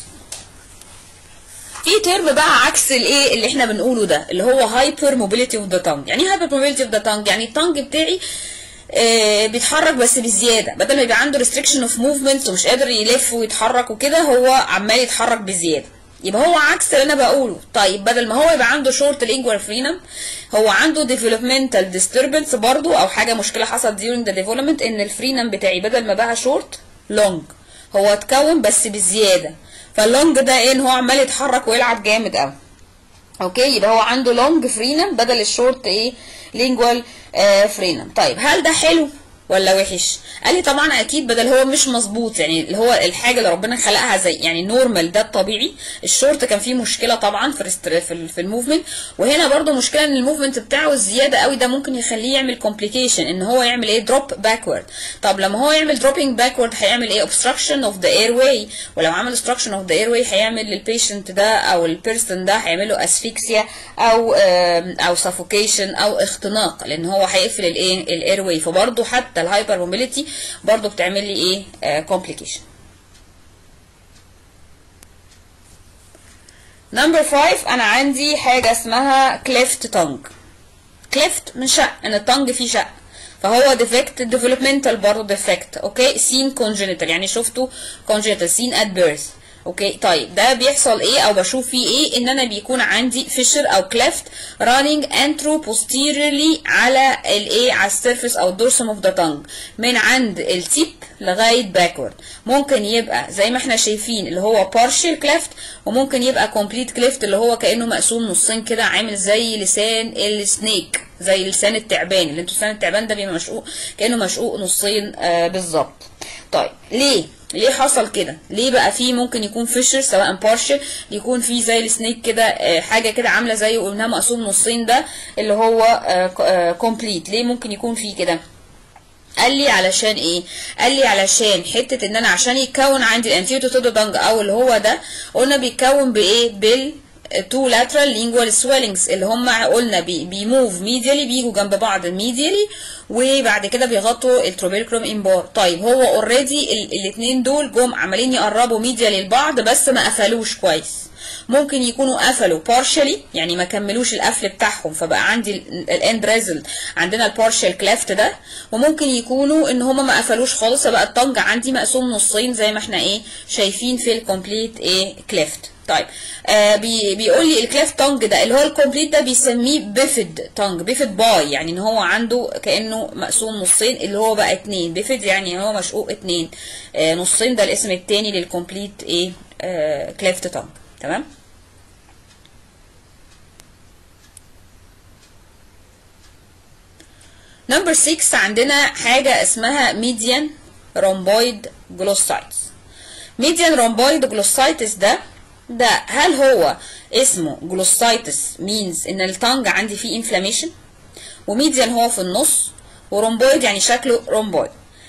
في ترم بقى عكس الايه اللي احنا بنقوله ده اللي هو هايبر موبيليتي اوف ذا تانج يعني هايبر موبيليتي اوف ذا تانج يعني التانج بتاعي آه بيتحرك بس بزياده بدل ما يبقى عنده ريستريكشن اوف موفمنت ومش قادر يلف ويتحرك وكده هو عمال يتحرك بزياده يبقى هو عكس اللي انا بقوله طيب بدل ما هو يبقى عنده شورت لينجوال فرينم هو عنده ديفلوبمنتال ديستربنس برضو او حاجه مشكله حصلت during the development ان الفرينم بتاعي بدل ما بقى شورت لونج هو اتكون بس بزياده فاللونج ده ايه ان هو عمال يتحرك ويلعب جامد قوي اوكي يبقى هو عنده لونج فرينم بدل الشورت ايه لينجوال آه فرينم طيب هل ده حلو ولا وحش قال لي طبعا اكيد بدل هو مش مظبوط يعني اللي هو الحاجه اللي ربنا خلقها زي يعني نورمال ده الطبيعي الشورت كان فيه مشكله طبعا في في, في الموفمنت وهنا برده مشكله ان الموفمنت بتاعه الزياده قوي ده ممكن يخليه يعمل كومبليكيشن ان هو يعمل ايه دروب باكورد طب لما هو يعمل دروبينج باكورد هيعمل ايه obstruction اوف ذا اير واي ولو عمل obstruction اوف ذا اير واي هيعمل للبيشنت ده او البيرسون ده هيعمل له اسفيكسيا او او سافوكيشن او اختناق لان هو هيقفل الايه الاير واي فبرده حتى الهايبر موبيليتي برضو بتعمل لي ايه كومبليكيشن نمبر 5 انا عندي حاجه اسمها كليفت تانج كليفت من شق ان التانج فيه شق فهو ديفكت ديفلوبمنتال برضه ديفكت اوكي سين كونجنتال يعني شفتوا كونجنتال سين ات بيرث اوكي طيب ده بيحصل ايه او بشوف فيه ايه ان انا بيكون عندي فيشر او كليفت رانينج انترو posteriorly على الايه على السيرفيس او الدورسم اوف ذا تانج من عند التيب لغايه باكورد ممكن يبقى زي ما احنا شايفين اللي هو partial كليفت وممكن يبقى كومبليت كليفت اللي هو كانه مقسوم نصين كده عامل زي لسان السنيك زي لسان التعبان اللي انتوا لسان التعبان ده بيبقى مشقوق كانه مشقوق نصين آه بالظبط طيب ليه ليه حصل كده ليه بقى فيه ممكن يكون فيشر سواء بارشل يكون فيه زي السنيك كده آه حاجه كده عامله زي قلناها مقسوم نصين ده اللي هو كومبليت ليه ممكن يكون فيه كده قال لي علشان ايه قال لي علشان حته ان انا عشان يتكون عندي الانتيريور تو دانج او اللي هو ده قلنا بيتكون بايه بال تو lateral lingual swellings اللي هم قلنا بي بيموف ميديالي بيجوا جنب بعض ميديالي وبعد كده بيغطوا التروبيركلوم امبار طيب هو اوريدي الاثنين دول جم عمالين يقربوا ميديالي لبعض بس ما قفلوش كويس ممكن يكونوا قفلوا partially يعني ما كملوش القفل بتاعهم فبقى عندي الاند ريزلت عندنا البارشال كلافت ده وممكن يكونوا ان هما ما قفلوش خالص فبقى الطنج عندي مقسوم نصين زي ما احنا ايه شايفين في الكومبليت ايه كلافت طيب آه بي بيقول لي الكليف تونج ده اللي هو الكومبليت ده بيسميه بيفد تونج بيفد باي يعني ان هو عنده كانه مقسوم نصين اللي هو بقى اتنين بيفد يعني هو مشقوق اتنين آه نصين ده الاسم التاني للكومبليت ايه آه كليفت تونج تمام نمبر 6 عندنا حاجة اسمها ميديان رومبويد جلوسايتس ميديان رومبويد جلوسايتس ده ده هل هو اسمه جلوسايتس مينز ان التانج عندي فيه انفلاميشن وميديان هو في النص ورومبويد يعني شكله رومبويد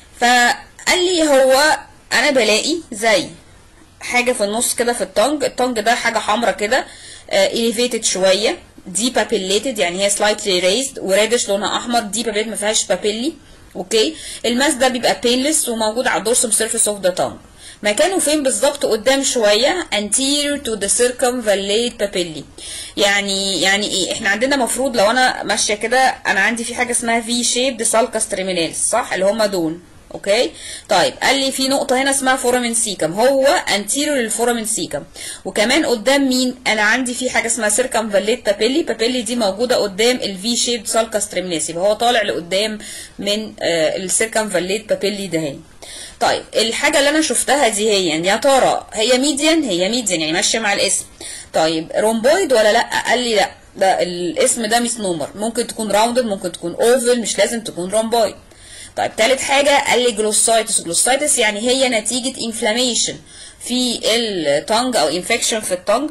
فقال لي هو انا بلاقي زي حاجه في النص كده في التانج التانج ده حاجه حمراء كده اليفيتد شويه دي بابيليتد يعني هي سلايتلي ريزد وريدش لونها احمر دي بابيليت ما فيهاش بابيلي اوكي الماس ده بيبقى بينلس وموجود على الدورسم سيرفيس اوف ذا تانج مكانه فين بالظبط قدام شويه anterior to the circumvallate papillae يعني يعني ايه احنا عندنا مفروض لو انا ماشيه كده انا عندي في حاجه اسمها في شيب sulcus terminalis صح اللي هم دول اوكي طيب قال لي في نقطه هنا اسمها فورامين سيكم هو anterior للفورامين سيكم وكمان قدام مين انا عندي في حاجه اسمها circumvallate papillae papillae دي موجوده قدام الفي شيب sulcus terminalis يبقى هو طالع لقدام من آه السيركمفاليت papillae ده هي طيب الحاجه اللي انا شفتها دي هي يا ترى هي ميديان هي ميديان يعني ماشيه مع الاسم طيب رومبويد ولا لا قال لي لا ده الاسم ده مسنومر ممكن تكون راوندد ممكن تكون اوفل مش لازم تكون رومبويد طيب تالت حاجه قال لي جلوسايتس جلوسايتس يعني هي نتيجه انفلاميشن في التونج او انفكشن في التونج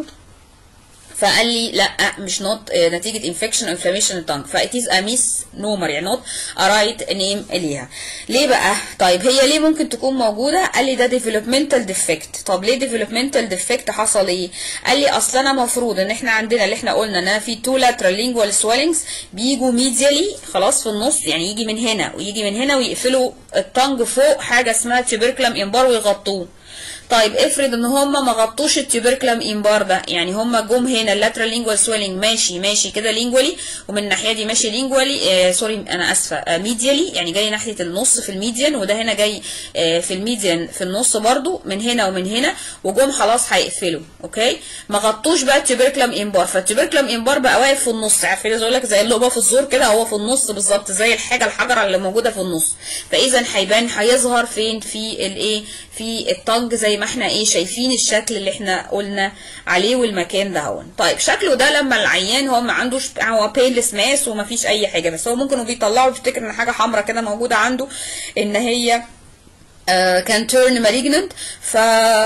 فقال لي لا مش نوت نتيجه انفكشن او انفلاميشن التانج فايت از ا ميس نومر يعني نوت ا رايت نيم ليها ليه بقى طيب هي ليه ممكن تكون موجوده قال لي ده ديفلوبمنتال ديفكت طب ليه ديفلوبمنتال ديفكت حصل ايه قال لي اصل انا مفروض ان احنا عندنا اللي احنا قلنا ان في تو لاترال لينجوال سويلنجز بيجوا ميديالي خلاص في النص يعني يجي من هنا ويجي من هنا ويقفلوا التانج فوق حاجه اسمها تيبركلم انبار ويغطوه طيب افرض ان هم ما غطوش التيوبركلم انبار ده يعني هم جم هنا اللاترال لينجوال سويلنج ماشي ماشي كده لينجوالي ومن الناحيه دي ماشي لينجوالي آه سوري انا اسفه آه ميديالي يعني جاي ناحيه النص في الميديان وده هنا جاي آه في الميديان في النص برضو من هنا ومن هنا وجم خلاص هيقفلوا اوكي ما غطوش بقى التيوبركلم انبار فالتيوبركلم انبار بقى واقف في النص عارفين عايز اقول لك زي اللقمه في الزور كده هو في النص بالظبط زي الحاجه الحجره اللي موجوده في النص فاذا هيبان هيظهر فين في الايه في الطنج زي ما احنا ايه شايفين الشكل اللي احنا قلنا عليه والمكان ده هون طيب شكله ده لما العيان هو ما عندوش هو بينلس ماس وما فيش اي حاجه بس هو ممكن بيطلعوا بيفتكر ان حاجه حمراء كده موجوده عنده ان هي كان تيرن مالجننت ف...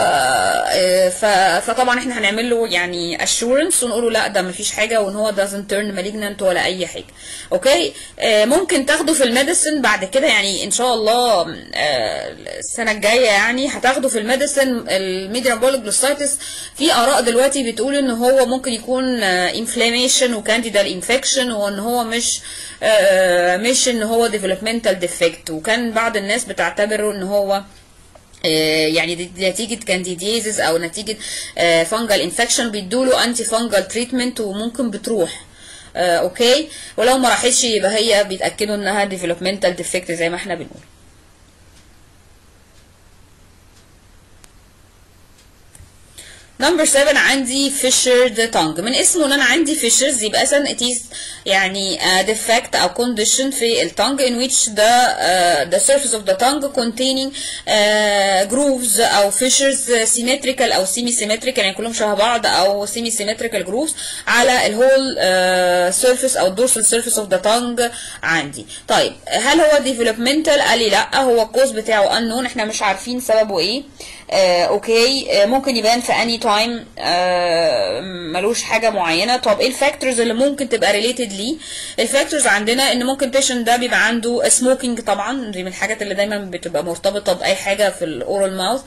ف... فطبعا احنا هنعمل له يعني اشورنس ونقول له لا ده مفيش حاجه وان هو doesn't turn malignant ولا اي حاجه اوكي آه ممكن تاخده في الميديسن بعد كده يعني ان شاء الله آه السنه الجايه يعني هتاخده في الميديسن الميديان بوليك جلوسايتس في اراء دلوقتي بتقول ان هو ممكن يكون انفلاميشن وكانديدال انفكشن وان هو مش آه مش ان هو developmental defect وكان بعض الناس بتعتبره ان هو يعني نتيجة كانديديزز او نتيجة فانجل انفكشن بيدوله انتي فانجل تريتمنت وممكن بتروح اوكي ولو ما راحتش يبقى هي بيتاكدوا انها ديفلوبمنتال ديفكت زي ما احنا بنقول نمبر 7 عندي fissured tongue من اسمه ان انا عندي fissures يبقى اذا it is يعني uh, defect او condition في الtongue in which the uh, the surface of the tongue containing uh, grooves او fissures symmetrical او semi symmetrical يعني كلهم شبه بعض او semi symmetrical grooves على الهول uh, surface او dorsal surface of the tongue عندي طيب هل هو developmental قال لي لا هو الكوز بتاعه unknown احنا مش عارفين سببه ايه آه اوكي آه ممكن يبان في اني تايم آه ملوش حاجه معينه طب ايه الفاكتورز اللي ممكن تبقى ريليتد ليه الفاكتورز عندنا ان ممكن بيشنت ده بيبقى عنده سموكينج طبعا دي من الحاجات اللي دايما بتبقى مرتبطه باي حاجه في الاورال ماوث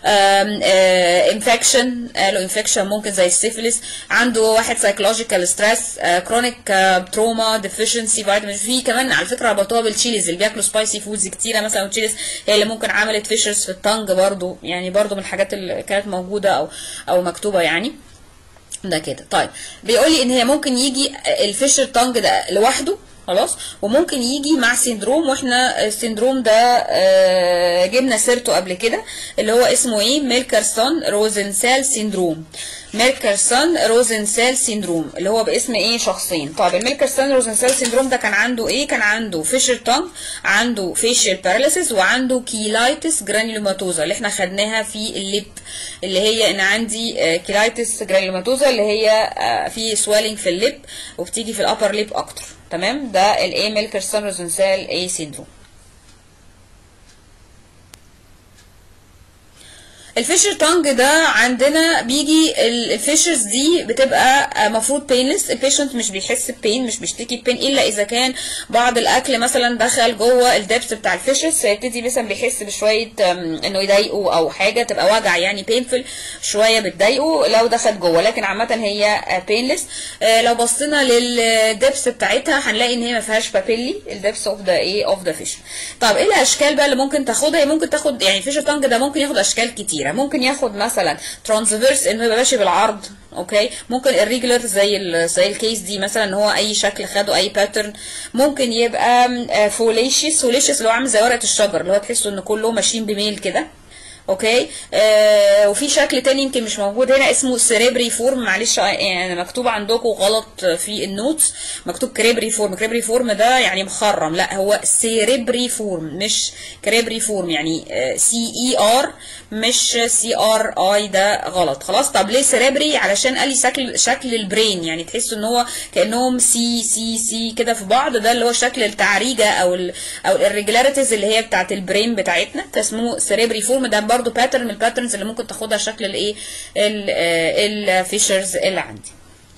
انفكشن له انفكشن ممكن زي السيفيلس عنده واحد سايكولوجيكال ستريس كرونيك تروما ديفيشنسي فيتامين في كمان على فكره ربطوها بالتشيليز اللي بياكلوا سبايسي فودز كتيره مثلا التشيليز هي اللي ممكن عملت فيشرز في التانج برضو يعني برضو من الحاجات اللي كانت موجوده او او مكتوبه يعني ده كده طيب بيقول لي ان هي ممكن يجي الفيشر تانج ده لوحده خلاص وممكن يجي مع سيندروم واحنا السيندروم ده آه، جبنا سيرته قبل كده اللي هو اسمه ايه ميلكرسون روزنسال سيندروم ميلكرسون روزنسال سيندروم اللي هو باسم ايه شخصين طب الميلكرسون روزنسال سيندروم ده كان عنده ايه كان عنده فيشر تانج عنده فيشل باراليسيس وعنده كيلايتس جرانيولوماتوزا اللي احنا خدناها في الليب اللي هي ان عندي آه، كيلايتس جرانيولوماتوزا اللي هي آه، في سويلنج في الليب وبتيجي في الابر ليب اكتر تمام ده الايه ميلكرسون روزنسال اي سيندروم الفيشر تانج ده عندنا بيجي ال- الفيشرز دي بتبقى مفروض بينلس البيشنت مش بيحس ببين مش بيشتكي ببين الا اذا كان بعض الاكل مثلا دخل جوه الدبس بتاع الفيشرز فيبتدي مثلا بيحس بشويه أم، انه يضايقه او حاجه تبقى وجع يعني بينفل شويه بتضايقه لو دخل جوه لكن عامه هي بينلس لو بصينا للدبس بتاعتها هنلاقي ان هي ما فيهاش بابيلي الدبس اوف ذا ايه اوف ذا فيش طب ايه الاشكال بقى اللي ممكن تاخدها هي ممكن تاخد يعني فيشر تانج ده ممكن ياخد اشكال كتيره ممكن ياخد مثلا ترانسفيرس انه يبقى ماشي بالعرض اوكي ممكن الريجولر زي ال زي الكيس دي مثلا ان هو اي شكل خده اي باترن ممكن يبقى فوليشيس فوليشيس اللي هو عامل زي ورقه الشجر اللي هو تحسه ان كله ماشيين بميل كده اوكي آه وفي شكل تاني يمكن مش موجود هنا اسمه سيريبري فورم معلش يعني مكتوب عندكم غلط في النوتس مكتوب كريبري فورم كريبري فورم ده يعني مخرم لا هو سيريبري فورم مش كريبري فورم يعني سي اي ار مش سي ار اي ده غلط خلاص طب ليه سيريبري علشان قال لي شكل شكل البرين يعني تحسوا ان هو كانهم سي سي سي كده في بعض ده اللي هو شكل التعريجه او ال او الريجولاريتيز اللي هي بتاعت البرين بتاعتنا فاسمه سيريبري فورم ده برضو باترن من الباترنز اللي ممكن تاخدها شكل الايه الفيشرز اللي عندي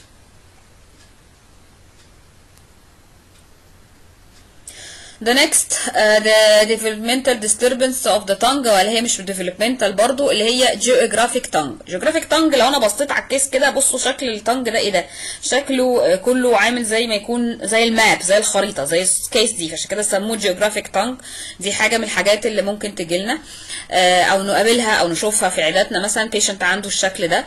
The next uh, the developmental disturbance of the tongue ولا هي مش developmental برضو اللي هي geographic tongue geographic tongue لو انا بصيت على الكيس كده بصوا شكل التانج ده ايه ده شكله uh, كله عامل زي ما يكون زي الماب زي الخريطة زي الكيس دي عشان كده سموه geographic tongue دي حاجة من الحاجات اللي ممكن تجيلنا uh, او نقابلها او نشوفها في عياداتنا مثلا patient عنده الشكل ده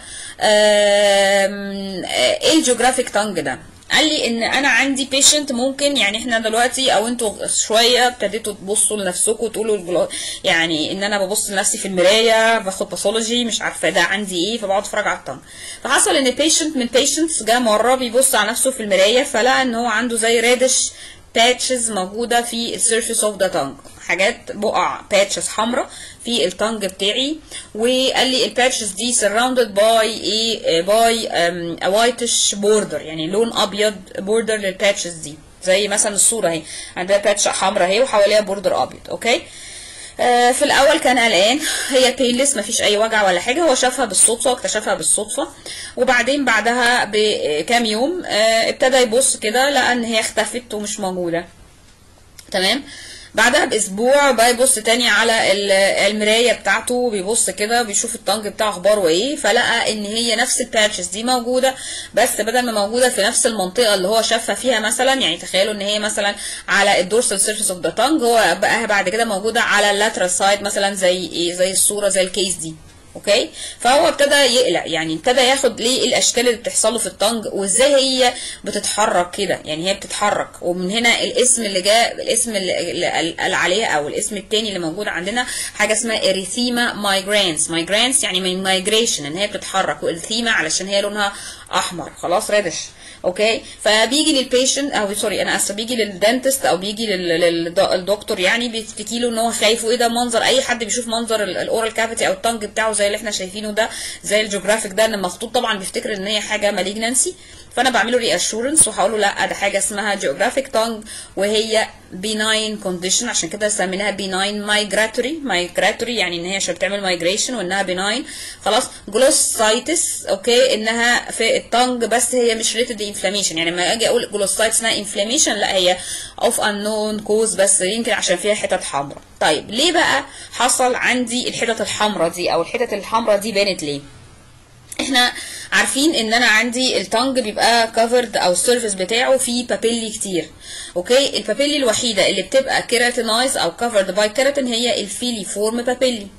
ايه الجيوغرافيك تانج ده قال لي ان انا عندي بيشنت ممكن يعني احنا دلوقتي او انتوا شويه ابتديتوا تبصوا لنفسكم وتقولوا يعني ان انا ببص لنفسي في المرايه باخد باثولوجي مش عارفه ده عندي ايه فبقعد اتفرج على الطن فحصل ان بيشنت من بيشنتس جه مره بيبص على نفسه في المرايه فلقى ان هو عنده زي ريدش باتشز موجوده في السيرفيس اوف ذا تانج حاجات بقع باتشز حمراء في التانج بتاعي وقال لي الباتشز دي surrounded by ايه باي a whitish border يعني لون ابيض بوردر للباتشز دي زي مثلا الصوره اهي عندها باتش حمراء اهي وحواليها بوردر ابيض اوكي آه في الاول كان قلقان هي بينلس مفيش اي وجع ولا حاجه هو شافها بالصدفه واكتشفها بالصدفه وبعدين بعدها بكام يوم آه ابتدى يبص كده لقى ان هي اختفت ومش موجوده تمام بعدها باسبوع بقى يبص تاني على المرايه بتاعته بيبص كده بيشوف الطنج بتاعه اخباره ايه فلقى ان هي نفس الباتشز دي موجوده بس بدل ما موجوده في نفس المنطقه اللي هو شافها فيها مثلا يعني تخيلوا ان هي مثلا على الدورسال سيرفيس اوف ذا تانج هو بقى بعد كده موجوده على اللاترال سايد مثلا زي ايه زي الصوره زي الكيس دي اوكي فهو ابتدى يقلق يعني ابتدى ياخد ليه الاشكال اللي بتحصل له في الطنج وازاي هي بتتحرك كده يعني هي بتتحرك ومن هنا الاسم اللي جاء الاسم اللي قال عليها او الاسم التاني اللي موجود عندنا حاجه اسمها اريثيما مايجرانس مايجرانس يعني من مايجريشن ان هي بتتحرك واريثيما علشان هي لونها احمر خلاص ريدش اوكي فبيجي للبيشنت او سوري انا اسفه بيجي للدنتست او بيجي للدكتور يعني بيشتكي له ان هو خايف وايه ده منظر اي حد بيشوف منظر الاورال كافيتي او التنج بتاعه زي اللي احنا شايفينه ده زي الجيوغرافيك ده ان مخطوط طبعا بيفتكر ان هي حاجه مالجنانسي فانا بعمله ري اشورنس وهقول له لا ده حاجه اسمها جيوغرافيك تانج وهي بيناين كونديشن عشان كده سميناها بيناين مايجراتوري مايجراتوري يعني ان هي عشان بتعمل مايجريشن وانها بيناين خلاص جلوسايتس اوكي انها في التانج بس هي مش ريتد انفلاميشن يعني لما اجي اقول جلوسايتس انها انفلاميشن لا هي اوف انون كوز بس يمكن عشان فيها حتت حمراء طيب ليه بقى حصل عندي الحتت الحمراء دي او الحتت الحمراء دي بانت ليه احنا عارفين ان انا عندي التانج بيبقى كفرد او السيرفيس بتاعه فيه بابيلي كتير اوكي البابيلي الوحيده اللي بتبقى كيراتينايز او كفرد باي كيراتين هي الفيلي فورم بابيلي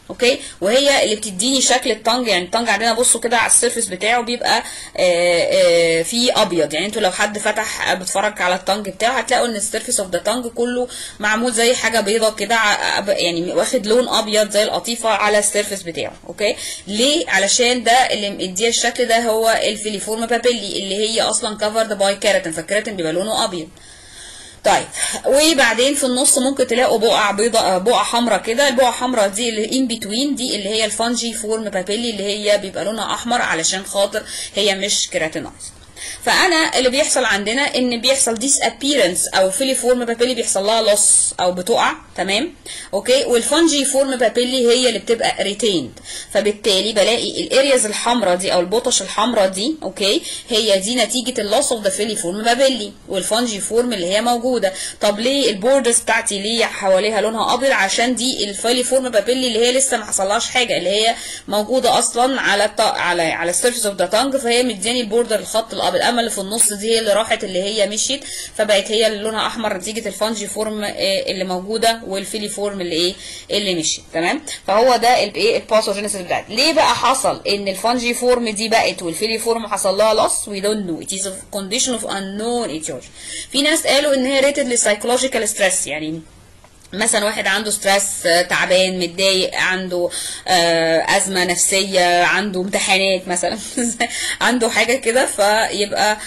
اوكي وهي اللي بتديني شكل التانج يعني التانج عندنا بصوا كده على السيرفيس بتاعه بيبقى آآ آآ فيه ابيض يعني انتوا لو حد فتح بيتفرج على التانج بتاعه هتلاقوا ان السيرفيس اوف ذا تانج كله معمول زي حاجه بيضه كده يعني واخد لون ابيض زي القطيفه على السيرفيس بتاعه اوكي ليه علشان ده اللي مديه الشكل ده هو الفيليفورم بابيلي اللي هي اصلا كفرد باي كيراتين فالكيراتين بيبقى لونه ابيض طيب وبعدين في النص ممكن تلاقوا بقع بيضاء بقع حمراء كده البقع الحمراء دي اللي ان بتوين دي اللي هي الفانجي فورم بابيلي اللي هي بيبقى لونها احمر علشان خاطر هي مش كيراتينايز فانا اللي بيحصل عندنا ان بيحصل ديس ابييرنس او فيليفورم بابيلي بيحصل لها لوس او بتقع تمام اوكي والفانجي فورم بابيلي هي اللي بتبقى ريتيند فبالتالي بلاقي الارياز الحمراء دي او البطش الحمراء دي اوكي هي دي نتيجه اللوس اوف ذا فيليفورم بابيلي والفانجي فورم اللي هي موجوده طب ليه البوردرز بتاعتي ليه حواليها لونها ابيض عشان دي الفيليفورم بابيلي اللي هي لسه ما حصلهاش حاجه اللي هي موجوده اصلا على الط... على على السيرفيس اوف ذا تانج فهي مدياني البوردر الخط الابيض اما اللي في النص دي هي اللي راحت اللي هي مشيت فبقت هي اللي لونها احمر نتيجه الفانجي فورم اللي موجوده والفيلي فورم اللي ايه اللي مشيت تمام فهو ده الايه الباثوجينيسيس بتاعت ليه بقى حصل ان الفانجي فورم دي بقت والفيلي فورم حصل لها لوس وي دونت نو ات از كونديشن اوف unknown etiology في ناس قالوا ان هي ريتد للسايكولوجيكال ستريس يعني مثلا واحد عنده ستريس تعبان متضايق عنده ازمه نفسيه عنده امتحانات مثلا عنده حاجه كده فيبقى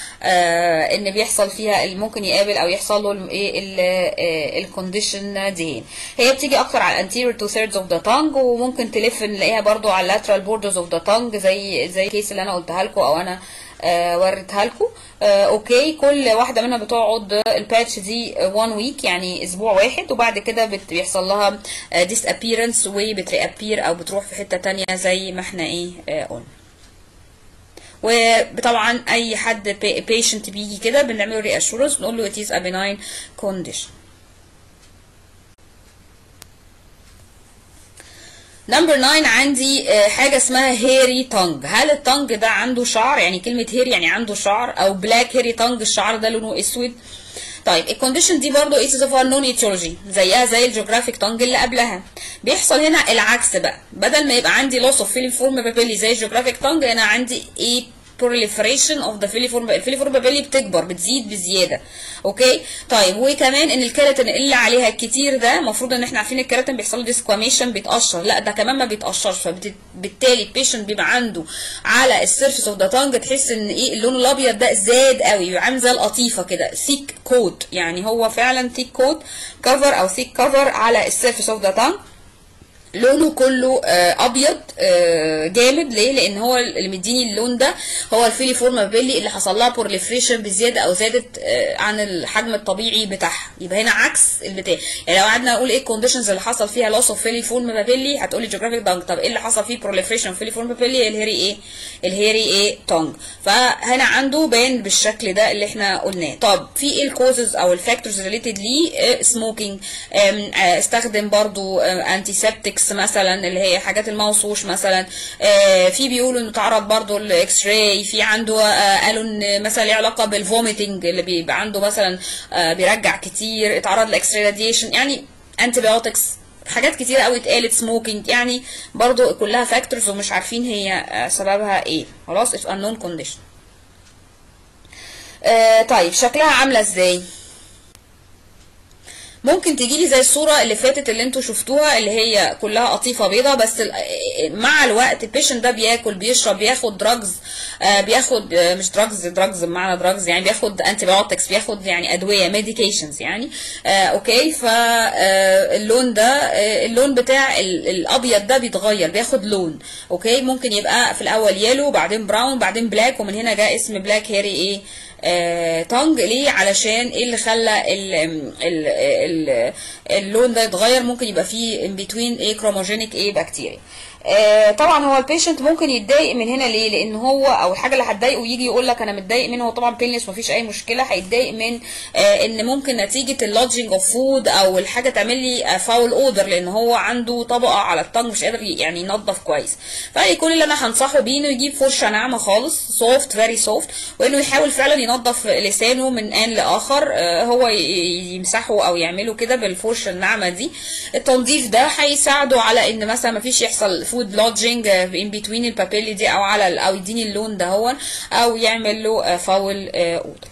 ان بيحصل فيها اللي ممكن يقابل او يحصل له ايه الكونديشن دي هي بتيجي اكتر على الانتيريور تو ثيردز اوف ذا تانج وممكن تلف نلاقيها برضو على اللاترال بوردرز اوف ذا تانج زي زي الكيس اللي انا قلتها لكم او انا آه وريتها لكم آه اوكي كل واحده منها بتقعد الباتش دي 1 ويك يعني اسبوع واحد وبعد كده بيحصل لها ديس ابييرنس وبتريابير او بتروح في حته تانية زي ما احنا ايه آه قلنا وطبعا اي حد بيشنت بيجي كده بنعمل له ري اشورنس بنقول له it is a benign condition نمبر 9 عندي حاجه اسمها هيري تانج هل التانج ده عنده شعر يعني كلمه هيري يعني عنده شعر او بلاك هيري تانج الشعر ده لونه اسود طيب الكونديشن دي برضو ايسيس اوف نون ايتيولوجي زيها زي الجيوغرافيك تانج اللي قبلها بيحصل هنا العكس بقى بدل ما يبقى عندي لوس اوف فيلم فورم بابيلي زي الجيوغرافيك تانج هنا عندي ايه proliferation of the filiform الفيليفورم بابيلي بتكبر بتزيد بزياده اوكي طيب وكمان ان الكيراتين اللي عليها الكتير ده المفروض ان احنا عارفين الكيراتين بيحصل له ديسكواميشن بيتقشر لا ده كمان ما بيتقشرش فبالتالي البيشنت بيبقى عنده على السيرفيس اوف ذا تانج تحس ان ايه اللون الابيض ده زاد قوي بيبقى عامل زي القطيفه كده ثيك كوت يعني هو فعلا ثيك كوت كفر او ثيك كفر على السيرفيس اوف ذا تانج لونه كله آه ابيض آه جامد ليه لان هو اللي مديني اللون ده هو الفيليفورم بابيلي اللي حصل لها بورليفريشن بزياده او زادت آه عن الحجم الطبيعي بتاعها يبقى هنا عكس البتاع يعني لو قعدنا نقول ايه الكونديشنز اللي حصل فيها لوس اوف فيليفورم بابيلي هتقولي جيوغرافيك دانج طب ايه اللي حصل فيه بورليفريشن فيليفورم بابيلي الهيري ايه الهيري ايه تونج فهنا عنده باين بالشكل ده اللي احنا قلناه طب في ايه الكوزز او الفاكتورز ريليتد ليه سموكينج استخدم برضو انتي سيبتيك مثلا اللي هي حاجات الموصوش مثلا آه في بيقولوا انه تعرض برضو الاكس راي في عنده آه قالوا ان مثلا ليه علاقه بالفوميتنج اللي بيبقى عنده مثلا آه بيرجع كتير اتعرض لاكس راي راديشن يعني انتي بايوتكس حاجات كتير قوي اتقالت سموكينج يعني برضو كلها فاكتورز ومش عارفين هي سببها ايه خلاص if unknown condition طيب شكلها عامله ازاي ممكن تجيلي زي الصورة اللي فاتت اللي انتوا شفتوها اللي هي كلها قطيفة بيضة بس مع الوقت البيشنت ده بياكل بيشرب بياخد دراجز آه بياخد آه مش دراجز دراجز بمعنى دراجز يعني بياخد انتي بايوتكس بياخد يعني ادوية ميديكيشنز يعني آه اوكي فاللون ده اللون بتاع الابيض ده بيتغير بياخد لون اوكي ممكن يبقى في الاول يلو بعدين براون بعدين بلاك ومن هنا جاء اسم بلاك هيري ايه آه تانج ليه علشان ايه اللي خلى ال ال ال اللون ده يتغير ممكن يبقى فيه in between ايه كروموجينيك ايه بكتيريا آه طبعا هو البيشنت ممكن يتضايق من هنا ليه لان هو او الحاجه اللي هتضايقه يجي يقول لك انا متضايق منه هو طبعا بينلس مفيش اي مشكله هيتضايق من آه ان ممكن نتيجه اللودجنج اوف فود او الحاجه تعمل لي فاول اودر لان هو عنده طبقه على الطنج مش قادر يعني ينظف كويس فكل اللي انا هنصحه بيه انه يجيب فرشه ناعمه خالص سوفت فيري سوفت وانه يحاول فعلا ينظف لسانه من ان لاخر آه هو يمسحه او يعمله كده بالفرشه الناعمه دي التنظيف ده هيساعده على ان مثلا مفيش يحصل فود لودجنج ان بتوين البابيلي دي او على او يديني اللون ده هو او يعمل له فاول اوضه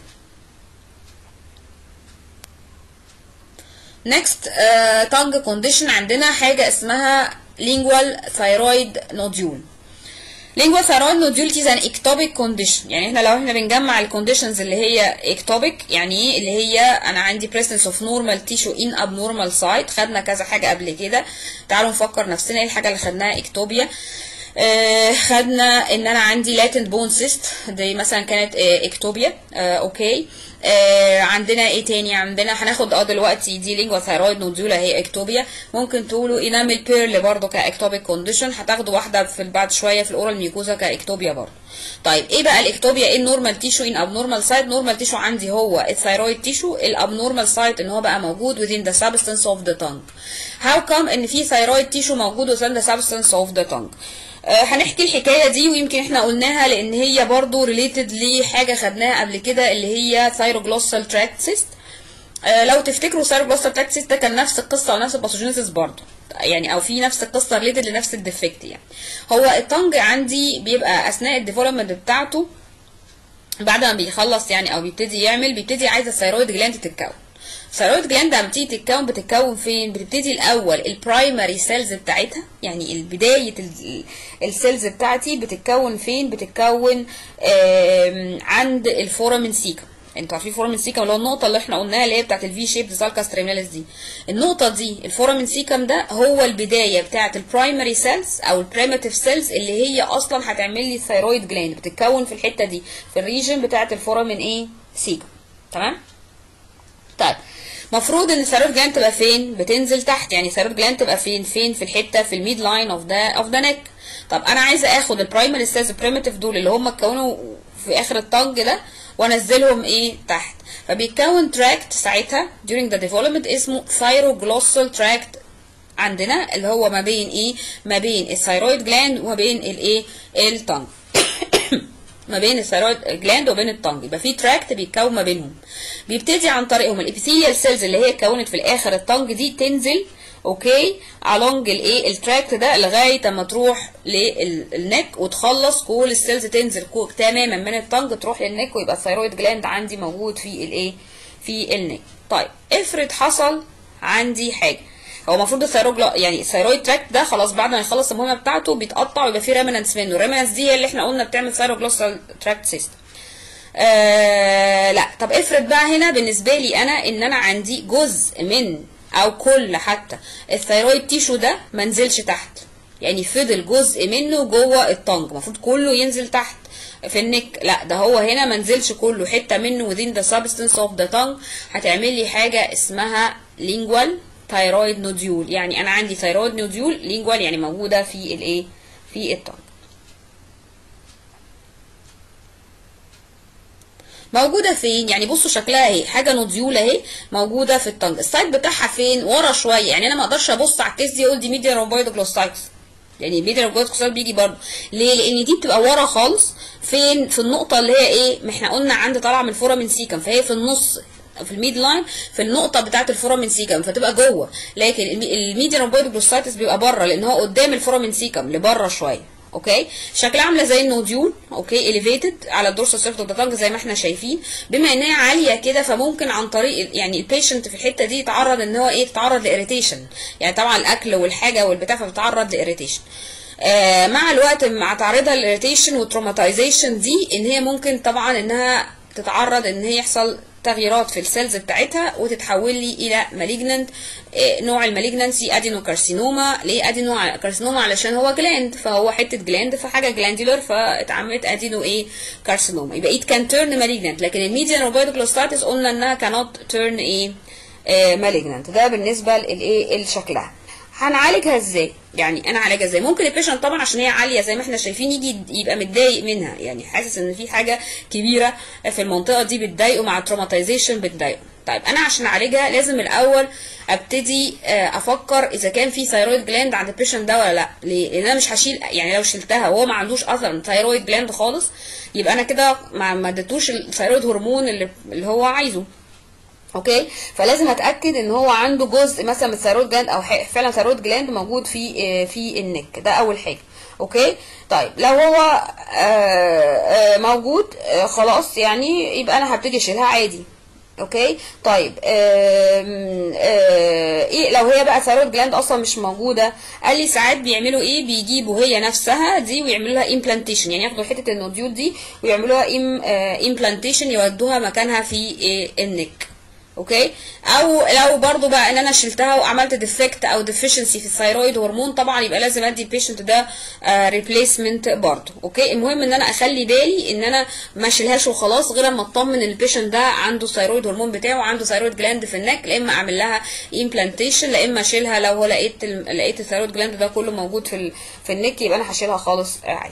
نيكست تانج كونديشن عندنا حاجه اسمها lingual thyroid nodule lingual thyroid nodule is an ectopic condition يعني احنا لو احنا بنجمع الكونديشنز اللي هي ectopic يعني ايه اللي هي انا عندي presence of normal tissue in abnormal site خدنا كذا حاجه قبل كده تعالوا نفكر نفسنا ايه الحاجه اللي خدناها اكتوبيا آه خدنا ان انا عندي latent bone cyst دي مثلا كانت آه اكتوبيا آه اوكي آه عندنا ايه تاني عندنا هناخد اه دلوقتي دي لينجوا ثايرويد نودولا هي اكتوبيا ممكن تقولوا انامل بيرل برضو كاكتوبيك كونديشن هتاخدوا واحده في بعد شويه في الاورال ميوكوزا كاكتوبيا برضو طيب ايه بقى الاكتوبيا ايه النورمال تيشو ان ابنورمال سايت نورمال تيشو عندي هو الثايرويد تيشو الابنورمال سايت ان هو بقى موجود within the substance of the tongue how come ان في ثايرويد تيشو موجود within the substance of the tongue آه هنحكي الحكايه دي ويمكن احنا قلناها لان هي برضو ريليتد لحاجه خدناها قبل كده اللي هي ثايروجلوسال تراكت سيست آه لو تفتكروا ثايروجلوسال تراكت سيست ده كان نفس القصه ونفس الباثوجينيسيس برضو يعني او في نفس القصه ريليتد لنفس الديفكت يعني هو التنج عندي بيبقى اثناء الديفلوبمنت بتاعته بعد ما بيخلص يعني او بيبتدي يعمل بيبتدي عايز الثايرويد جلاند تتكون الثايرويد جلاند لما بتيجي تتكون بتتكون فين بتبتدي الاول البرايمري سيلز بتاعتها يعني بدايه السيلز بتاعتي بتتكون فين بتتكون عند الفورامين سيكم انتوا عارفين فورامين سيكم اللي هو النقطه اللي احنا قلناها اللي هي بتاعت الفي شيب سالكاس تريميناليس دي النقطه دي الفورامين سيكم ده هو البدايه بتاعت البرايمري سيلز او البريماتيف سيلز اللي هي اصلا هتعمل لي الثايرويد جلاند بتتكون في الحته دي في الريجن بتاعت الفورامين ايه سيكم تمام طيب مفروض ان الثايرويد جلاند تبقى فين بتنزل تحت يعني الثايرويد جلاند تبقى فين فين في الحته في الميد لاين اوف ذا اوف ذا نيك طب انا عايزه اخد البرايمري سيلز البريماتيف دول اللي هم اتكونوا في اخر الطنج ده وانزلهم ايه تحت فبيتكون تراكت ساعتها during the development اسمه thyroglossal tract عندنا اللي هو ما بين ايه ما بين الثايرويد جلاند وما بين الايه التنج ما بين الثايرويد جلاند وبين الطنج يبقى في تراكت بيتكون ما بينهم بيبتدي عن طريقهم الابيثيليال سيلز اللي هي اتكونت في الاخر الطنج دي تنزل اوكي along الايه التراكت ده لغايه اما تروح للنك وتخلص كل السيلز تنزل تماما من الطنج تروح للنك ويبقى الثايرويد جلاند عندي موجود في الايه في النك طيب افرض حصل عندي حاجه هو المفروض الثايرويد يعني الثايرويد تراكت ده خلاص بعد ما يخلص المهمه بتاعته بيتقطع ويبقى فيه ريمنانس منه الريمنانس دي هي اللي احنا قلنا بتعمل ثايروجلوسال تراكت سيستم آه لا طب افرض بقى هنا بالنسبه لي انا ان انا عندي جزء من او كل حتى الثايرويد تيشو ده ما نزلش تحت يعني فضل جزء منه جوه الطنج المفروض كله ينزل تحت في النك لا ده هو هنا ما نزلش كله حته منه within the substance of the tongue هتعمل لي حاجه اسمها lingual thyroid nodule يعني انا عندي thyroid nodule lingual يعني موجوده في الايه في الطنج موجودة فين؟ يعني بصوا شكلها اهي حاجة نوديول اهي موجودة في الطنج، السايت بتاعها فين؟ ورا شوية، يعني أنا ما أقدرش أبص على الكيس دي أقول دي ميديا رومبويد جلوسايتس. يعني ميديا رومبويد جلوسايتس بيجي برضه، ليه؟ لأن دي بتبقى ورا خالص فين؟ في النقطة اللي هي إيه؟ ما إحنا قلنا عند طالعة من الفورامين سيكم، فهي في النص في الميد لاين في النقطة بتاعة الفورامين سيكم فتبقى جوه، لكن الميديا رومبويد جلوسايتس بيبقى بره لأن هو قدام الفورامين سيكم لبره شوية. اوكي شكلها عامله زي النوديول اوكي اليفيتد على الدورسال سيرفت اوف ذا زي ما احنا شايفين بما ان هي عاليه كده فممكن عن طريق يعني البيشنت في الحته دي يتعرض ان هو ايه يتعرض لاريتيشن يعني طبعا الاكل والحاجه والبتاع فبتتعرض لاريتيشن آه مع الوقت مع تعرضها للاريتيشن والتروماتيزيشن دي ان هي ممكن طبعا انها تتعرض ان هي يحصل تغييرات في السيلز بتاعتها وتتحول لي الى مالجننت نوع المالجننسي ادينوكارسينوما ليه ادينوكارسينوما علشان هو جلاند فهو حته جلاند فحاجه جلاندولر فاتعملت ادينو ايه كارسينوما يبقى it can turn malignant لكن الميديان روبويد جلوستاتس قلنا انها cannot turn ايه مالجننت ده بالنسبه لايه لشكلها هنعالجها ازاي يعني انا اعالجها ازاي ممكن البيشنت طبعا عشان هي عاليه زي ما احنا شايفين يجي يبقى متضايق منها يعني حاسس ان في حاجه كبيره في المنطقه دي بتضايقه مع التروماتيزيشن بتضايقه طيب انا عشان اعالجها لازم الاول ابتدي افكر اذا كان في ثايرويد جلاند عند البيشنت ده ولا لا ليه لان انا مش هشيل يعني لو شلتها وهو ما عندوش اصلا ثايرويد جلاند خالص يبقى انا كده ما اديتوش الثايرويد هرمون اللي, اللي هو عايزه اوكي فلازم اتاكد ان هو عنده جزء مثلا من الثايرويد جلاند او فعلا ثايرويد جلاند موجود في في النك ده اول حاجه اوكي طيب لو هو موجود خلاص يعني يبقى انا هبتدي اشيلها عادي اوكي طيب آم آم ايه لو هي بقى ثايرويد جلاند اصلا مش موجوده قال لي ساعات بيعملوا ايه بيجيبوا هي نفسها دي ويعملوا لها امبلانتيشن يعني ياخدوا حته النوديول دي ويعملوا لها امبلانتيشن يودوها مكانها في النك اوكي او لو برضو بقى ان انا شلتها وعملت ديفكت او ديفيشنسي في الثايرويد هرمون طبعا يبقى لازم ادي البيشنت ده ريبليسمنت برضو اوكي المهم ان انا اخلي بالي ان انا ما اشيلهاش وخلاص غير اما اطمن ان البيشنت ده عنده الثايرويد هرمون بتاعه وعنده ثايرويد جلاند في النك لا اما اعمل لها امبلانتيشن لا اما اشيلها لو لقيت لقيت الثايرويد جلاند ده كله موجود في ال... في النك يبقى انا هشيلها خالص عادي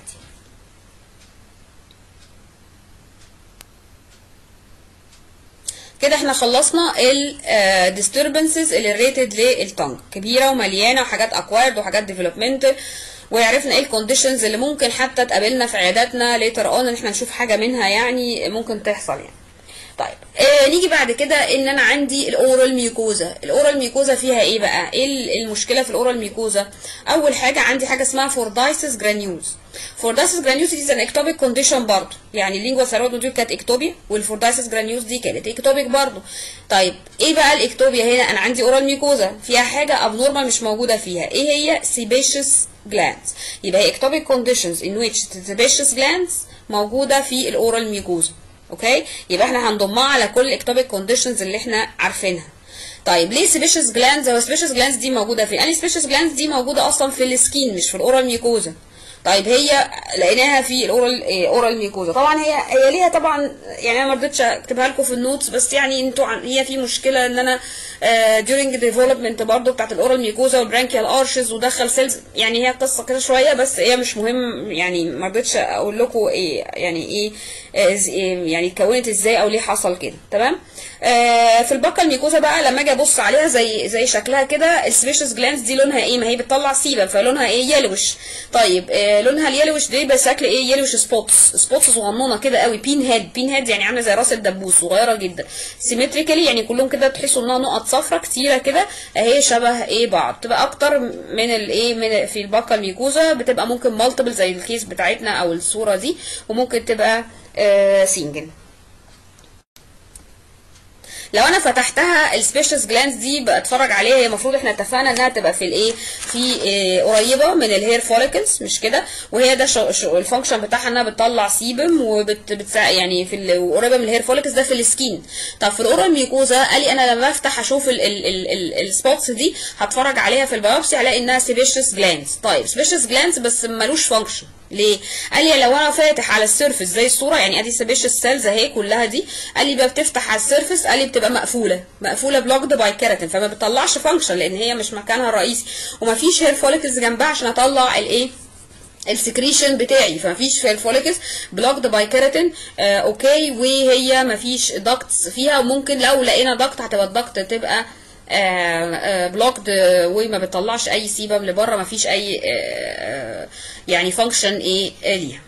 كده احنا خلصنا الديستربنسز اللي ريتد للتونج كبيره ومليانه وحاجات اكوايرد وحاجات ديفلوبمنتال وعرفنا ايه الكونديشنز اللي ممكن حتى تقابلنا في عياداتنا ليتر اون ان احنا نشوف حاجه منها يعني ممكن تحصل يعني طيب آه نيجي بعد كده ان انا عندي الاورال ميوكوزا الاورال ميوكوزا فيها ايه بقى ايه المشكله في الاورال ميوكوزا اول حاجه عندي حاجه اسمها فوردايسس جرانيوز فوردايسس جرانيوز دي ان اكتوبيك كونديشن برضه يعني اللينجوا ثايرويد نوديول كانت اكتوبيا والفوردايسس جرانيوز دي كانت اكتوبيك برضه طيب ايه بقى الاكتوبيا هنا انا عندي اورال ميوكوزا فيها حاجه ابنورمال مش موجوده فيها ايه هي سيبيشس جلاندز يبقى هي ectopic conditions in which sebaceous glands موجوده في الاورال ميوكوزا اوكي يبقى احنا هنضمها على كل اكتوبيك كونديشنز اللي احنا عارفينها طيب ليه سبيشس جلاندز هو سبيشس جلاندز دي موجوده فين يعني سبيشس جلاندز دي موجوده اصلا في السكين مش في الاورال ميوكوزا طيب هي لقيناها في الاورال إيه اورال ميوكوزا طبعا هي هي ليها طبعا يعني انا ما رضيتش اكتبها لكم في النوتس بس يعني انتوا هي في مشكله ان انا during development برضو بتاعت الاورال ميوكوزا والبرانكيال ارشز ودخل سيلز يعني هي قصه كده شويه بس هي مش مهم يعني ما رضيتش اقول لكم ايه يعني ايه يعني اتكونت ازاي او ليه حصل كده تمام آه في البقه الميكوزا بقى لما اجي ابص عليها زي زي شكلها كده السبيشس جلاندز دي لونها ايه ما هي بتطلع سيبم فلونها ايه يلوش طيب آه لونها اليلوش دي بشكل ايه يلوش سبوتس سبوتس صغنونه كده قوي بين هيد بين هيد يعني عامله زي راس الدبوس صغيره جدا سيمتريكالي يعني كلهم كده تحسوا انها نقط صفرة كتيره كده اهي شبه ايه بعض تبقى اكتر من الايه من في البقه الميكوزا بتبقى ممكن مالتيبل زي الكيس بتاعتنا او الصوره دي وممكن تبقى آه سنجل لو انا فتحتها السبيشس جلاندز دي بتفرج عليها هي المفروض احنا اتفقنا انها تبقى في الايه في إيه قريبه من الهير فوليكلز مش كده وهي ده شو شو الفانكشن بتاعها انها بتطلع سيبم وبت بت يعني في قريبه من الهير فوليكلز ده في السكين طب في الاورال ميوكوزا قال لي انا لما افتح اشوف السبوتس دي هتفرج عليها في البيوبسي هلاقي انها سبيشس جلاندز طيب سبيشس جلاندز بس ملوش فانكشن ليه؟ قال لي لو انا فاتح على السيرفس زي الصوره يعني ادي سبيشس سيلز اهي كلها دي قال لي بقى بتفتح على السيرفس قال لي بتبقى مقفوله مقفوله بلوكد باي كيراتين فما بتطلعش فانكشن لان هي مش مكانها الرئيسي ومفيش هير فوليكلز جنبها عشان اطلع الايه السكريشن بتاعي فمفيش في الفوليكس بلوكد باي كيراتين آه اوكي وهي مفيش داكتس فيها وممكن لو لقينا داكت هتبقى الداكت تبقى بلوكد وما بتطلعش اي سيبم لبره ما فيش اي آه يعني فانكشن ايه ليها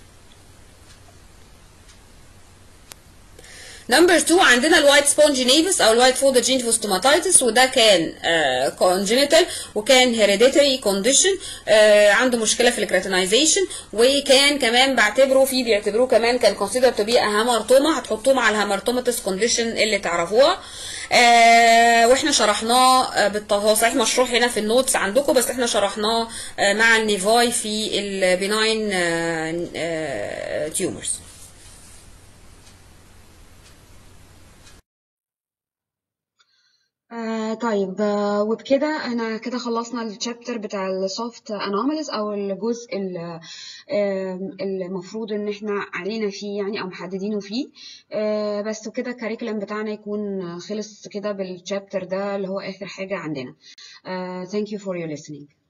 نمبر 2 عندنا الوايت سبونج نيفس او الوايت فولد جينفوستوماتايتس وده كان كونجينيتال وكان هيريديتري كونديشن عنده مشكله في الكراتينايزيشن وكان كمان بعتبره فيه بيعتبروه كمان كان كونسيدر تو بي هامرتوما هتحطوه مع الهامرتوماتس كونديشن اللي تعرفوها آه واحنا شرحناه آه هو صحيح مشروح هنا في النوتس عندكم بس احنا شرحناه آه مع النيفاي في البناين تيومرز آه طيب آه، وبكده انا كده خلصنا الشابتر بتاع السوفت انوماليز او الجزء ال- آم، المفروض ان احنا علينا فيه يعني او محددينه فيه آه، بس كده الكاريكولم بتاعنا يكون خلص كده بالشابتر ده اللي هو اخر حاجة عندنا Uh, thank you for your listening.